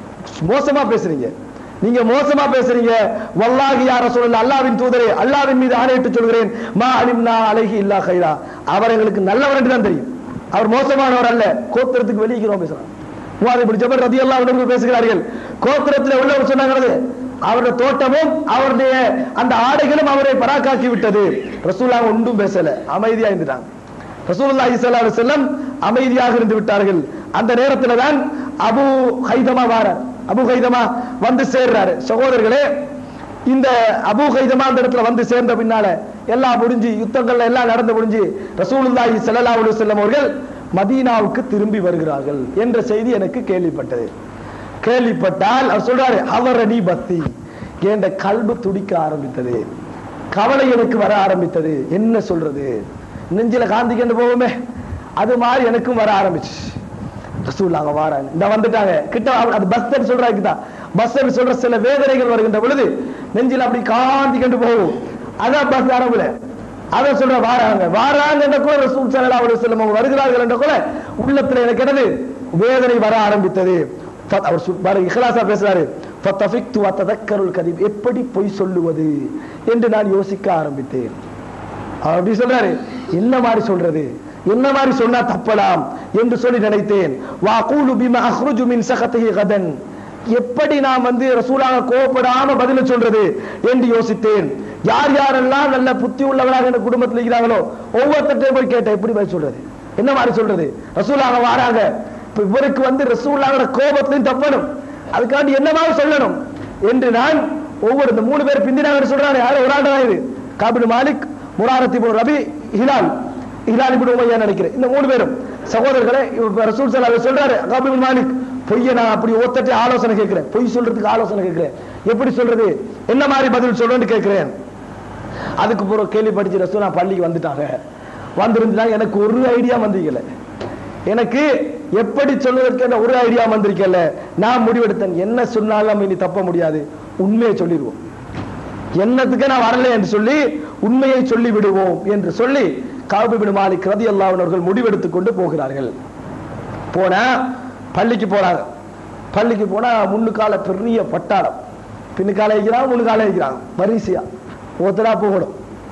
மோசமா பேசுறீங்க நீங்க மோசமா பேசுறீங்க வல்லாஹி யா ரசூலுல்லாஹ் அல்லாஹ்வின் தூதரே அல்லாஹ்வின் மீது ஆணையிட்டு சொல்கிறேன் மா அலிம்னா அலைஹி இல்லா கைரா அவர் எங்களுக்கு நல்லவர் என்று தான் தெரியும் அவர் மோசமானவர் அல்ல கோத்திரத்துக்கு வெளியே பேசுறான் முவாதி பிடிச்சவர் ரதி அல்லாஹ் பேசுகிறார்கள் கோத்திரத்தில் உள்ளவர் சொன்னாங்க அவருடைய தோட்டமும் அவருடைய அந்த ஆடைகளும் அவரை பராக்காக்கி விட்டது ரசூலா ஒன்றும் பேசல அமைதியா இருந்துட்டாங்க ரசூலுல்லாஹி ஸல்லல்லாஹு அலைஹி வஸல்லம் அமைதியாக இருந்து விட்டார்கள் அந்த நேரத்துல தான் அபு ஹைதமா வாரார் அபு ஹைதமா வந்து சேர்றாரு சகோதரர்களே இந்த அபு ஹைதமா அந்த இடத்துல வந்து சேர்ந்த பின்னால எல்லாம் முடிஞ்சு யுத்தங்கள்ல எல்லாம் நடந்து முடிஞ்சு ரசூலுல்லாஹி ஸல்லல்லாஹு அலைஹி வஸல்லம் அவர்கள் மதீனாவுக்கு திரும்பி வருகிறார்கள் என்ற செய்தி எனக்கு கேள்விப்பட்டது கேள்விப்பட்டால் அவர் சொல்றாரு அவரணி பக்தி என்ற கல்பு துடிக்க ஆரம்பித்தது கவலை எனக்கு வர ஆரம்பித்தது என்ன சொல்றது நெஞ்சில காந்திக்கண்டு போவோமே அது மாதிரி எனக்கும் வர ஆரம்பிச்சு ரசூல்லாங்க வாராங்க இந்த வந்துட்டாங்க கிட்ட அவ- அது பஸ் சொல்றாங்க தான் பஸ் சொல்ற சில வேதனைகள் வருகின்ற பொழுது நெஞ்சில அப்படி காந்தி கண்டு போகும் அதான் பஸ் அரபுல அத சொல்ற வாராங்க வாராங்க என்ற கூட ரசூல் ஸல்லல்லாஹு அலைஹி வஸல்லம் அவங்க வருகிறார்கள் என்ற கூட உள்ளத்துல எனக்கு என்னது வேதனை வர ஆரம்பித்தது ஃப- அவர் சொல்- பாருங்க இஹ்லாஸா பேசுறாரு ஃபத்தஃபிக்து வத்ததக்கருல் கதீப் எப்படி பொய் சொல்லுவது என்று நான் யோசிக்க ஆரம்பித்தேன் அவர் அப்படி சொல்றாரு என்ன மாதிரி சொல்றது என்ன மாதிரி சொன்னா தப்பலாம் என்று சொல்லி நினைத்தேன் வா கூலு பிமா அஹ்ருஜு மின் சகத்திஹி கதன் எப்படி நான் வந்து ரசூலாக கோவப்படாம பதில சொல்றது என்று யோசித்தேன் யார் யாரெல்லாம் நல்ல புத்தி உள்ளவராக இந்த குடும்பத்தில் இருக்கிறாங்களோ ஒவ்வொருத்தட்டையும் போய் கேட்டேன் எப்படி பதில் சொல்றது என்ன மாதிரி சொல்றது ரசூலாக வாராங்க இப்ப இவருக்கு வந்து ரசூலாக கோபத்திலையும் தப்பணும் அதுக்காண்டி என்ன மாதிரி சொல்லணும் என்று நான் ஒவ்வொரு இந்த மூணு பேர் பிந்தினாங்க சொல்றாங்க யாரும் ஒரு ஆண்டு இது காபின் மாலிக் முராரத்தி போர் ரபி ஹிலால் ஹிலால் இப்படி உமையா நினைக்கிறேன் இந்த மூணு பேரும் சகோதரர்களே இப்ப ரசூல் சல்லா சொல்றாரு காபின் மாலிக் பொய்ய நான் அப்படி ஒத்தட்டி ஆலோசனை கேட்கிறேன் பொய் சொல்றதுக்கு ஆலோசனை கேட்கிறேன் எப்படி சொல்றது என்ன மாதிரி பதில் சொல்றேன்னு கேட்கிறேன் அதுக்கு பிறகு கேள்வி படிச்சு ரசூலா பள்ளிக்கு வந்துட்டாங்க வந்திருந்தாங்க எனக்கு ஒரு ஐடியா வந்திருக்கல எனக்கு எப்படி சொல்வதற்கு என்ற ஒரு ஐடியா வந்திருக்கல நான் முடிவெடுத்தேன் என்ன சொன்னாலும் நம்ம இனி தப்ப முடியாது உண்மையை சொல்லிடுவோம் என்னத்துக்கு நான் வரல என்று சொல்லி உண்மையை சொல்லி விடுவோம் என்று சொல்லி காபிபின் மாலிக் ரதி அவர்கள் முடிவெடுத்துக் கொண்டு போகிறார்கள் போனா பள்ளிக்கு போறாங்க பள்ளிக்கு போனா முன்னுக்கால பெரிய பட்டாளம் பின்னுக்கால இருக்கிறாங்க முன்னுக்கால இருக்கிறாங்க வரிசையா ஒருத்தரா போகணும்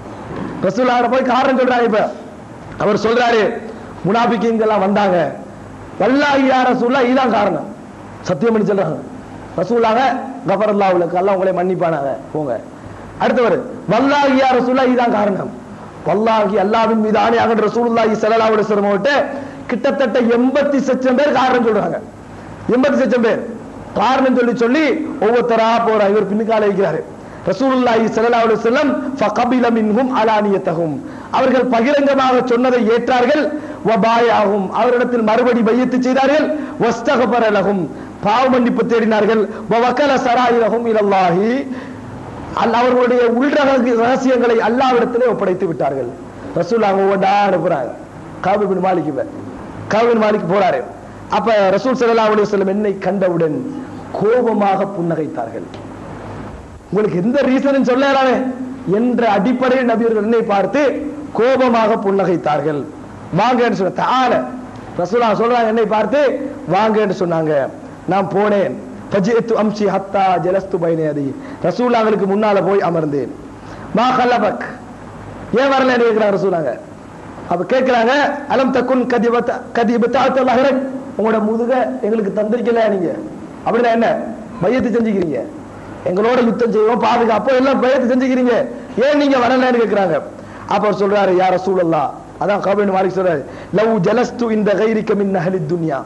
ரசூலாட போய் காரணம் சொல்றாங்க இப்ப அவர் சொல்றாரு முனாபிக்கிங்கெல்லாம் வந்தாங்க வல்லாஹி யா ரசூல்லா இதான் காரணம் சத்தியம் பண்ணி சொல்றாங்க ரசூலாக கபரல்லா உலக்கு அல்லாஹ் உங்களை மன்னிப்பானாங்க போங்க அடுத்தவர் வல்லாஹி யா ரசூல்லா இதான் காரணம் வல்லாஹி அல்லாஹ்வின் மீது ஆணையாக ரசூலுல்லாஹி ஸல்லல்லாஹு அலைஹி வஸல்லம் அவர்கிட்ட கிட்டத்தட்ட எண்பத்தி சச்சம் பேர் காரணம் சொல்றாங்க எண்பத்தி சச்சம் பேர் காரணம் சொல்லி சொல்லி ஒவ்வொருத்தரா போறா இவர் பின்னுக்கால இருக்கிறாரு ரசூலுல்லாஹி ஸல்லல்லாஹு அலைஹி வஸல்லம் ஃபகபில மின்ஹும் அலானியத்தஹும் அவர்கள் பகிரங்கமாக சொன்னதை ஏற்றார்கள் வபாயாகும் அவரிடத்தில் மறுபடி பையத்து செய்தார்கள் வஸ்தகபர லஹும் பாவ மன்னிப்பு தேடினார்கள் வவக்கல சராயிரஹும் இலல்லாஹி அல்ல அவர்களுடைய உள்ரக ரகசியங்களை அல்லாவிடத்திலே ஒப்படைத்து விட்டார்கள் ரசூல் அவங்க ஒவ்வொன்றா அனுப்புறாங்க காபிபின் மாலிக்கு காபிபின் மாலிக்கு போறாரு அப்ப ரசூல் ஸல்லல்லாஹு அலைஹி வஸல்லம் என்னை கண்டவுடன் கோபமாக புன்னகைத்தார்கள் உங்களுக்கு எந்த ரீசனும் சொல்லலாமே என்ற அடிப்படையில் நபியர்கள் என்னை பார்த்து கோபமாக புன்னகைத்தார்கள் வாங்கன்னு சொன்ன தால ரசூலா சொல்றாங்க என்னை பார்த்து வாங்கன்னு சொன்னாங்க நான் போனேன் ஃபஜிஅத்து அம்சி ஹத்தா ஜலஸ்து பைனதி ரசூலாங்களுக்கு முன்னால போய் அமர்ந்தேன் மா கல்லபக் ஏன் வரலன்னு கேட்கிறாங்க ரசூலாங்க அப்ப கேட்கிறாங்க அலம் தக்குன் கதிபத்த கதிபத்த அல்லாஹ் உங்களோட முதுக எங்களுக்கு தந்திருக்கல நீங்க அப்படின்னா என்ன மையத்தை செஞ்சுக்கிறீங்க எங்களோட யுத்தம் செய்வோம் பாதுகாப்போ எல்லாம் பயத்து செஞ்சுக்கிறீங்க ஏன் நீங்க வரலன்னு கேட்கிறாங்க அப்ப அவர் சொல்றாரு யார் ரசூலல்லா அதான் கபின் மாலிக் சொல்றாரு லவ் ஜலஸ்து இந்த கைரிக்க மின் அஹலி துன்யா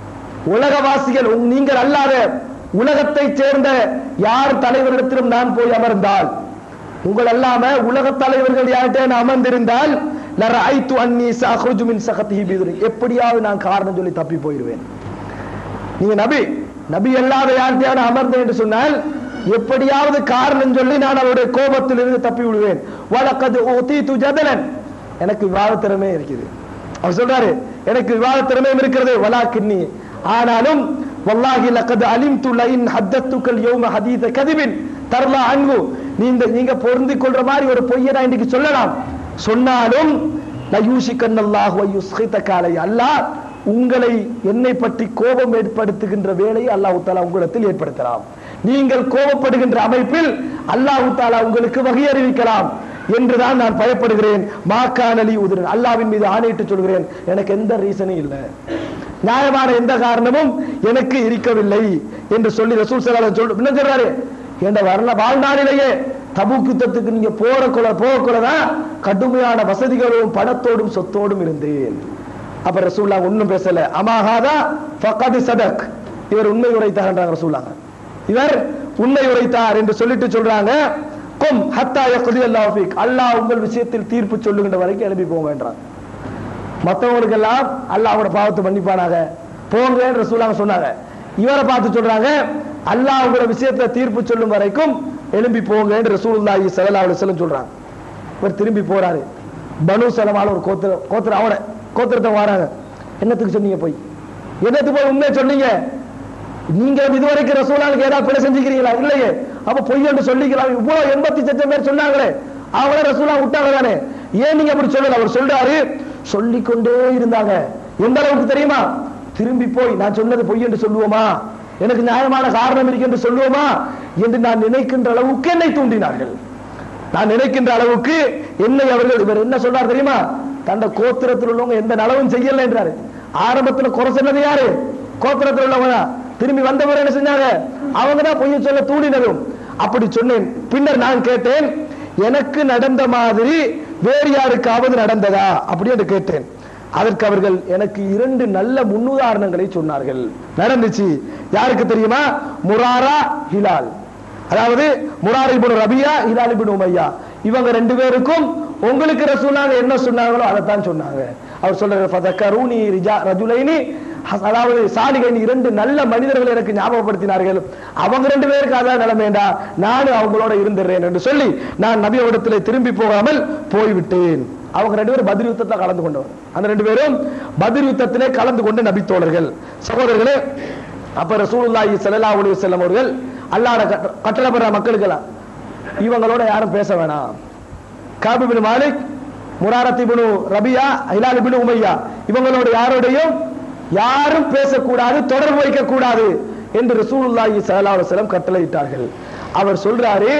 உலகவாசிகள் உங்- நீங்கள் அல்லாத உலகத்தை சேர்ந்த யார் தலைவரிடத்திலும் நான் போய் அமர்ந்தால் உங்கள் அல்லாம உலக தலைவர்கள் யார்கிட்ட நான் அமர்ந்திருந்தால் லரஐத்து அன்னி சஹ்ருஜு மின் சகத்திஹி பிதுரி எப்படியாவது நான் காரணம் சொல்லி தப்பி போயிடுவேன் நீங்க நபி நபி அல்லாத யார்கிட்டயாவது அமர்ந்தேன் என்று சொன்னால் எப்படியாவது காரணம் சொல்லி நான் அவருடைய கோபத்திலிருந்து தப்பி விடுவேன் வழக்கது ஊதீது ஜதலன் எனக்கு விவாத திறமை இருக்குது அவர் சொல்றாரு எனக்கு விவாத திறமையும் இருக்கிறது வலாக்கின்னி ஆனாலும் வல்லாஹி லக்கது அலிம்து லைன் ஹத்தத்துக்கல் யௌம ஹதீத கதிபின் தர்லா அன்பு நீங்க நீங்க பொருந்திக் கொள்ற மாதிரி ஒரு பொய்யை நான் இன்னைக்கு சொல்லலாம் சொன்னாலும் லயூஷிக்கன்னல்லாஹு வயுஸ்கித காலை அல்லாஹ் உங்களை என்னை பற்றி கோபம் ஏற்படுத்துகின்ற வேலையை அல்லாஹ் தாலா உங்களிடத்தில் ஏற்படுத்தலாம் நீங்கள் கோபப்படுகின்ற அமைப்பில் அல்லாஹ் தாலா உங்களுக்கு வகை அறிவிக்கலாம் என்றுதான் நான் பயப்படுகிறேன் மாக்கானலி உதிரன் அல்லாவின் மீது ஆணையிட்டு சொல்கிறேன் எனக்கு எந்த ரீசனும் இல்லை நியாயமான எந்த காரணமும் எனக்கு இருக்கவில்லை என்று சொல்லி ரசூல் சலால சொல் என்ன சொல்றாரு என்ற வரல வாழ்நாளிலேயே தபூக் யுத்தத்துக்கு நீங்க போற கொல போகக்குள்ளதான் கடுமையான வசதிகளோடும் பணத்தோடும் சொத்தோடும் இருந்தேன் அப்ப ரசூல்லா ஒண்ணும் பேசல அமாஹாதா ஃபகது சதக் இவர் உண்மை உரைத்தார்ன்றாங்க ரசூல்லாங்க இவர் உண்மை உரைத்தார் என்று சொல்லிட்டு சொல்றாங்க கும் ஹத்தா யக்தி அல்லாஹ் ஃபீக் அல்லாஹ் உங்கள் விஷயத்தில் தீர்ப்பு சொல்லுகின்ற வரைக்கும் எழுப்பி போங்கன்றாங்க மற்றவங்களுக்கு எல்லாம் அல்லாஹ் அவங்களோட பாவத்தை மன்னிப்பானாக போங்கன்னு ரசூலாங்க சொன்னாங்க இவரை பார்த்து சொல்றாங்க அல்லாஹ் உங்களோட விஷயத்துல தீர்ப்பு சொல்லும் வரைக்கும் எழும்பி போங்கன்னு ரசூலுல்லாஹி ஸல்லல்லாஹு அலைஹி வஸல்லம் சொல்றாங்க இவர் திரும்பி போறாரு பனு சலமால ஒரு கோத்திர கோத்திர அவன கோத்திரத்தை வராங்க என்னத்துக்கு சொன்னீங்க போய் என்னத்துக்கு போய் உண்மையை சொன்னீங்க நீங்க இதுவரைக்கும் ரசூலாளுக்கு ஏதாவது பிழை செஞ்சுக்கிறீங்களா இல்லையே அப்ப பொய் என்று சொல்லிக்கலாம் இவ்வளவு எண்பத்தி சச்சம் பேர் சொன்னாங்களே அவங்கள ரசூலா விட்டாங்க தானே ஏன் நீங்க அப்படி சொல்லல அவர் சொல்றாரு சொல்லிக்கொண்டே இருந்தாங்க எந்த அளவுக்கு தெரியுமா திரும்பி போய் நான் சொன்னது பொய் என்று சொல்லுவோமா எனக்கு நியாயமான காரணம் இருக்கு என்று சொல்லுவோமா என்று நான் நினைக்கின்ற அளவுக்கு என்னை தூண்டினார்கள் நான் நினைக்கின்ற அளவுக்கு என்னை அவர்கள் இவர் என்ன சொல்றார் தெரியுமா தந்த கோத்திரத்தில் உள்ளவங்க எந்த நலவும் செய்யல என்றாரு ஆரம்பத்துல குறை சொன்னது யாரு கோத்திரத்தில் உள்ளவங்க தான். திரும்பி வந்தவர் என்ன செஞ்சாங்க அவங்க தான் பொய்ய சொல்ல தூண்டினதும் அப்படி சொன்னேன் பின்னர் நான் கேட்டேன் எனக்கு நடந்த மாதிரி வேறு யாருக்காவது நடந்ததா அப்படி என்று கேட்டேன் அதற்கு அவர்கள் எனக்கு இரண்டு நல்ல முன்னுதாரணங்களை சொன்னார்கள் நடந்துச்சு யாருக்கு தெரியுமா முராரா ஹிலால் அதாவது முராரி இப்னு ரபியா ஹிலால் இப்னு உமையா இவங்க ரெண்டு பேருக்கும் உங்களுக்கு ரசூலாங்க என்ன சொன்னாங்களோ அதைத்தான் சொன்னாங்க அவர் சொல்றாரு ஃபதக்கரூனி ரிஜா ரஜுலைனி ஹஸ்- அதாவது சாலிகைன் இரண்டு நல்ல மனிதர்கள் எனக்கு ஞாபகப்படுத்தினார்கள் அவங்க ரெண்டு பேருக்கு அதான் நிலைமைண்டா நானும் அவங்களோட இருந்துடுறேன் என்று சொல்லி நான் நபி அவரிடத்தில் திரும்பி போகாமல் போய்விட்டேன் அவங்க ரெண்டு பேரும் பதில் யுத்தத்தில் கலந்து கொண்டவர் அந்த ரெண்டு பேரும் பதில் யுத்தத்திலே கலந்து கொண்ட நபி தோழர்கள் சகோதரர்களே அப்ப ரசூலுல்லாஹி ஸல்லல்லாஹு அலைஹி வஸல்லம் அவர்கள் அல்லாஹ்ட கட்ட- கட்டளைப்படுற மக்களுக்கெல்லாம் இவங்களோட யாரும் பேச வேணாம் காபு பின் மாலிக் முராரத் இப்னு ரபியா ஹிலால் இப்னு உமையா இவங்களோட யாரோடையும் யாரும் பேசக்கூடாது தொடர்பு வைக்க கூடாது என்று ரசூலுல்லாஹி ஸல்லல்லாஹு அலைஹி வஸல்லம் கட்டளையிட்டார்கள் அவர் சொல்றாரு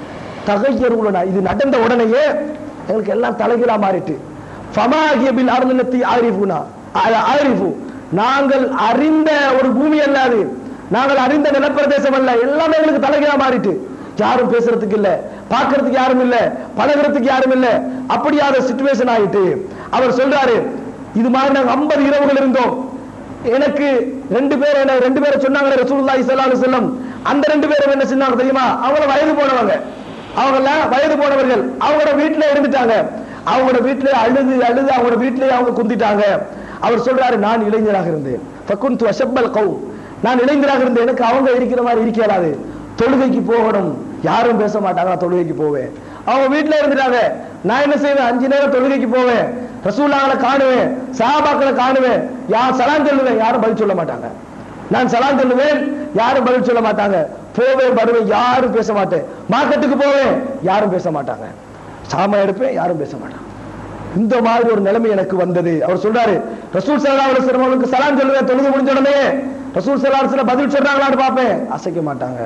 தகையருளனா இது நடந்த உடனேயே எங்களுக்கு எல்லாம் தலைகீழா மாறிட்டு ஃபமாகிய பில் அருளத்தி ஆரிஃபுனா ஆரிஃபு நாங்கள் அறிந்த ஒரு பூமி அல்ல அது நாங்கள் அறிந்த நிலப்பிரதேசம் அல்ல எல்லாமே எங்களுக்கு தலைகீழா மாறிட்டு யாரும் பேசுறதுக்கு இல்ல பார்க்கிறதுக்கு யாரும் இல்ல பழகுறதுக்கு யாரும் இல்ல அப்படியாத சிச்சுவேஷன் ஆயிட்டு அவர் சொல்றாரு இது மாதிரி நாங்க 50 இரவுகள் இருந்தோம் எனக்கு ரெண்டு பேர் என்ன ரெண்டு பேரை சொன்னாங்க ரசூலுல்லாஹி ஸல்லல்லாஹு அலைஹி வஸல்லம் அந்த ரெண்டு பேரும் என்ன செஞ்சாங்க தெரியுமா அவங்கள வயது போனவங்க அவங்க வயது போனவர்கள் அவங்களோட வீட்டுல இருந்துட்டாங்க அவங்களோட வீட்டுல அழுது அழுது அவங்களோட வீட்டிலேயே அவங்க குந்திட்டாங்க அவர் சொல்றாரு நான் இளைஞராக இருந்தேன் ஃபகுன்து அஷப்பல் கௌம் நான் இளைஞராக இருந்தேன் எனக்கு அவங்க இருக்கிற மாதிரி இருக்க இயலாது தொழுகைக்கு போகணும் யாரும் பேச மாட்டாங்க நான் தொழுகைக்கு போவேன் அவங்க வீட்டுல இருந்துட்டாங்க நான் என்ன செய்வேன் அஞ்சு நேரம் தொழுகைக்கு போவேன் ரசூல்லாங்களை காணுவேன் சஹாபாக்களை காணுவேன் யார் சலான் சொல்லுவேன் யாரும் பதில் சொல்ல மாட்டாங்க நான் சலான் சொல்லுவேன் யாரும் பதில் சொல்ல மாட்டாங்க போவேன் வருவேன் யாரும் பேச மாட்டேன் மார்க்கெட்டுக்கு போவேன் யாரும் பேச மாட்டாங்க சாம எடுப்பேன் யாரும் பேச மாட்டாங்க இந்த மாதிரி ஒரு நிலைமை எனக்கு வந்தது அவர் சொல்றாரு ரசூல் சல்லா அலுவலம் அவங்களுக்கு சலான் சொல்லுவேன் தொழுது முடிஞ்ச உடனே ரசூல் சல்லா அலுவலம் பதில் சொல்றாங்களான்னு பார்ப்பேன் அசைக்க மாட்டாங்க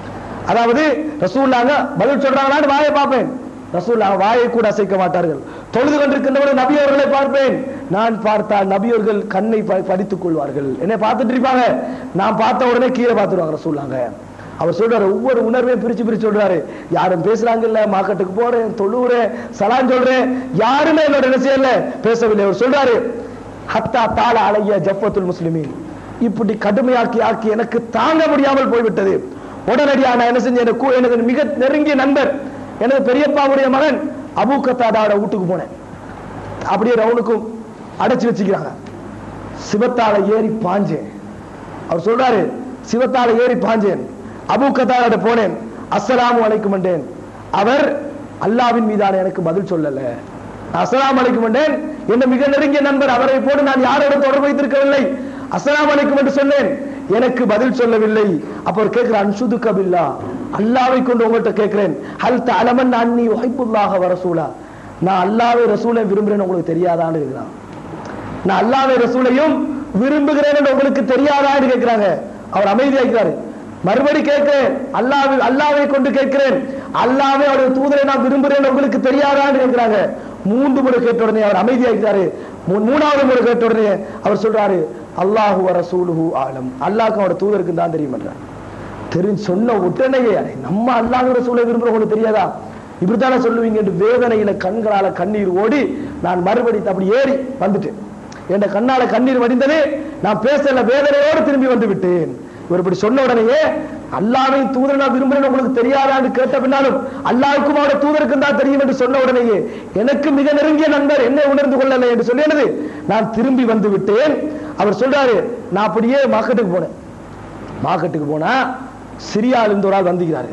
அதாவது ரசூல்லாங்க பதில் சொல்றாங்களான்னு வாயை பார்ப்பேன் ரசூல்லா வாயை கூட அசைக்க மாட்டார்கள் தொழுது கொண்டிருக்கின்றவர்கள் நபி அவர்களை பார்ப்பேன் நான் பார்த்தால் நபி அவர்கள் கண்ணை ப- படித்துக் கொள்வார்கள் என்னை பார்த்துட்டு இருப்பாங்க நான் பார்த்த உடனே கீழே பார்த்துருவாங்க ரசூல்லாங்க அவர் சொல்றாரு ஒவ்வொரு உணர்வையும் பிரிச்சு பிரிச்சு சொல்றாரு யாரும் பேசுறாங்க இல்ல மார்க்கெட்டுக்கு போறேன் தொழுவுறேன் சலான் சொல்றேன் யாருமே என்னோட என்ன செய்யல பேசவில்லை அவர் சொல்றாரு ஹத்தா தாள அலைய ஜஃபத்துல் முஸ்லிமீன் இப்படி கடுமையாக்கி ஆக்கி எனக்கு தாங்க முடியாமல் போய்விட்டது உடனடியாக நான் என்ன செஞ்சேன் எனக்கு எனக்கு மிக நெருங்கிய நண்பர் எனது பெரியப்பாவுடைய மகன் அபூ கத்தாதாவோட வீட்டுக்கு போனேன் அப்படியே ரவுனுக்கும் அடைச்சு வச்சுக்கிறாங்க சிவத்தால ஏறி பாஞ்சேன் அவர் சொல்றாரு சிவத்தால ஏறி பாஞ்சேன் அபூ கத்தாரோட போனேன் அஸ்ஸலாமு அலைக்கும் என்றேன் அவர் அல்லாவின் மீதான எனக்கு பதில் சொல்லல நான் அஸ்ஸலாமு அலைக்கும் என்றேன் என்ன மிக நெருங்கிய நண்பர் அவரை போட்டு நான் யாரோட தொடர்பு வைத்திருக்கவில்லை அஸ்ஸலாமு அலைக்கும் என்று சொன்னேன் எனக்கு பதில் சொல்லவில்லை அப்ப அவர் கேட்கிறார் அன்சுது கபில்லா அல்லாவை கொண்டு உங்கள்கிட்ட கேட்கிறேன் ஹல் தலமன் அன்னி ஒஹைப்புல்லாக வரசூலா நான் அல்லாவை ரசூலை விரும்புறேன்னு உங்களுக்கு தெரியாதான்னு இருக்கிறான் நான் அல்லாவை ரசூலையும் விரும்புகிறேன் என்று உங்களுக்கு தெரியாதான்னு கேட்கிறாங்க அவர் அமைதியாக்கிறாரு மறுபடி கேட்கிறேன் அல்லாவை அல்லாவை கொண்டு கேட்கிறேன் அல்லாவே அவருடைய தூதரை நான் விரும்புகிறேன் உங்களுக்கு தெரியாதான்னு கேட்கிறாங்க மூன்று முறை கேட்ட உடனே அவர் அமைதியாக்கிறாரு மூ- மூணாவது முறை கேட்ட உடனே அவர் சொல்றாரு அல்லாஹு வ ரசூலுஹு ஆலம் அல்லாஹ்க்கு அவரோட தூதருக்கு தான் தெரியுமன்றார் தெரிஞ்சு சொன்ன உடனேயே அடே, நம்ம அல்லாஹ் ரசூலை விரும்புறவங்களுக்கு தெரியாதா இப்படித்தானே சொல்லுவீங்க என்று வேதனையில கண்களால கண்ணீர் ஓடி நான் மறுபடி அப்படி ஏறி வந்துட்டேன் என் கண்ணால கண்ணீர் வடிந்தது நான் பேசல வேதனையோடு திரும்பி வந்து விட்டேன் இவர் இப்படி சொன்ன உடனேயே அல்லாவின் தூதரை நான் விரும்புறேன் உங்களுக்கு தெரியாதான்னு கேட்ட பின்னாலும் அல்லாவுக்கும் அவருடைய தூதருக்கும் தான் தெரியும் என்று சொன்ன உடனேயே எனக்கு மிக நெருங்கிய நண்பர் என்ன உணர்ந்து கொள்ளலை என்று சொல்லியது நான் திரும்பி வந்து விட்டேன் அவர் சொல்றாரு நான் அப்படியே மார்க்கெட்டுக்கு போனேன் மார்க்கெட்டுக்கு போனா சிரியால இருந்து ஒரு ஆள் வந்துக்கிறாரு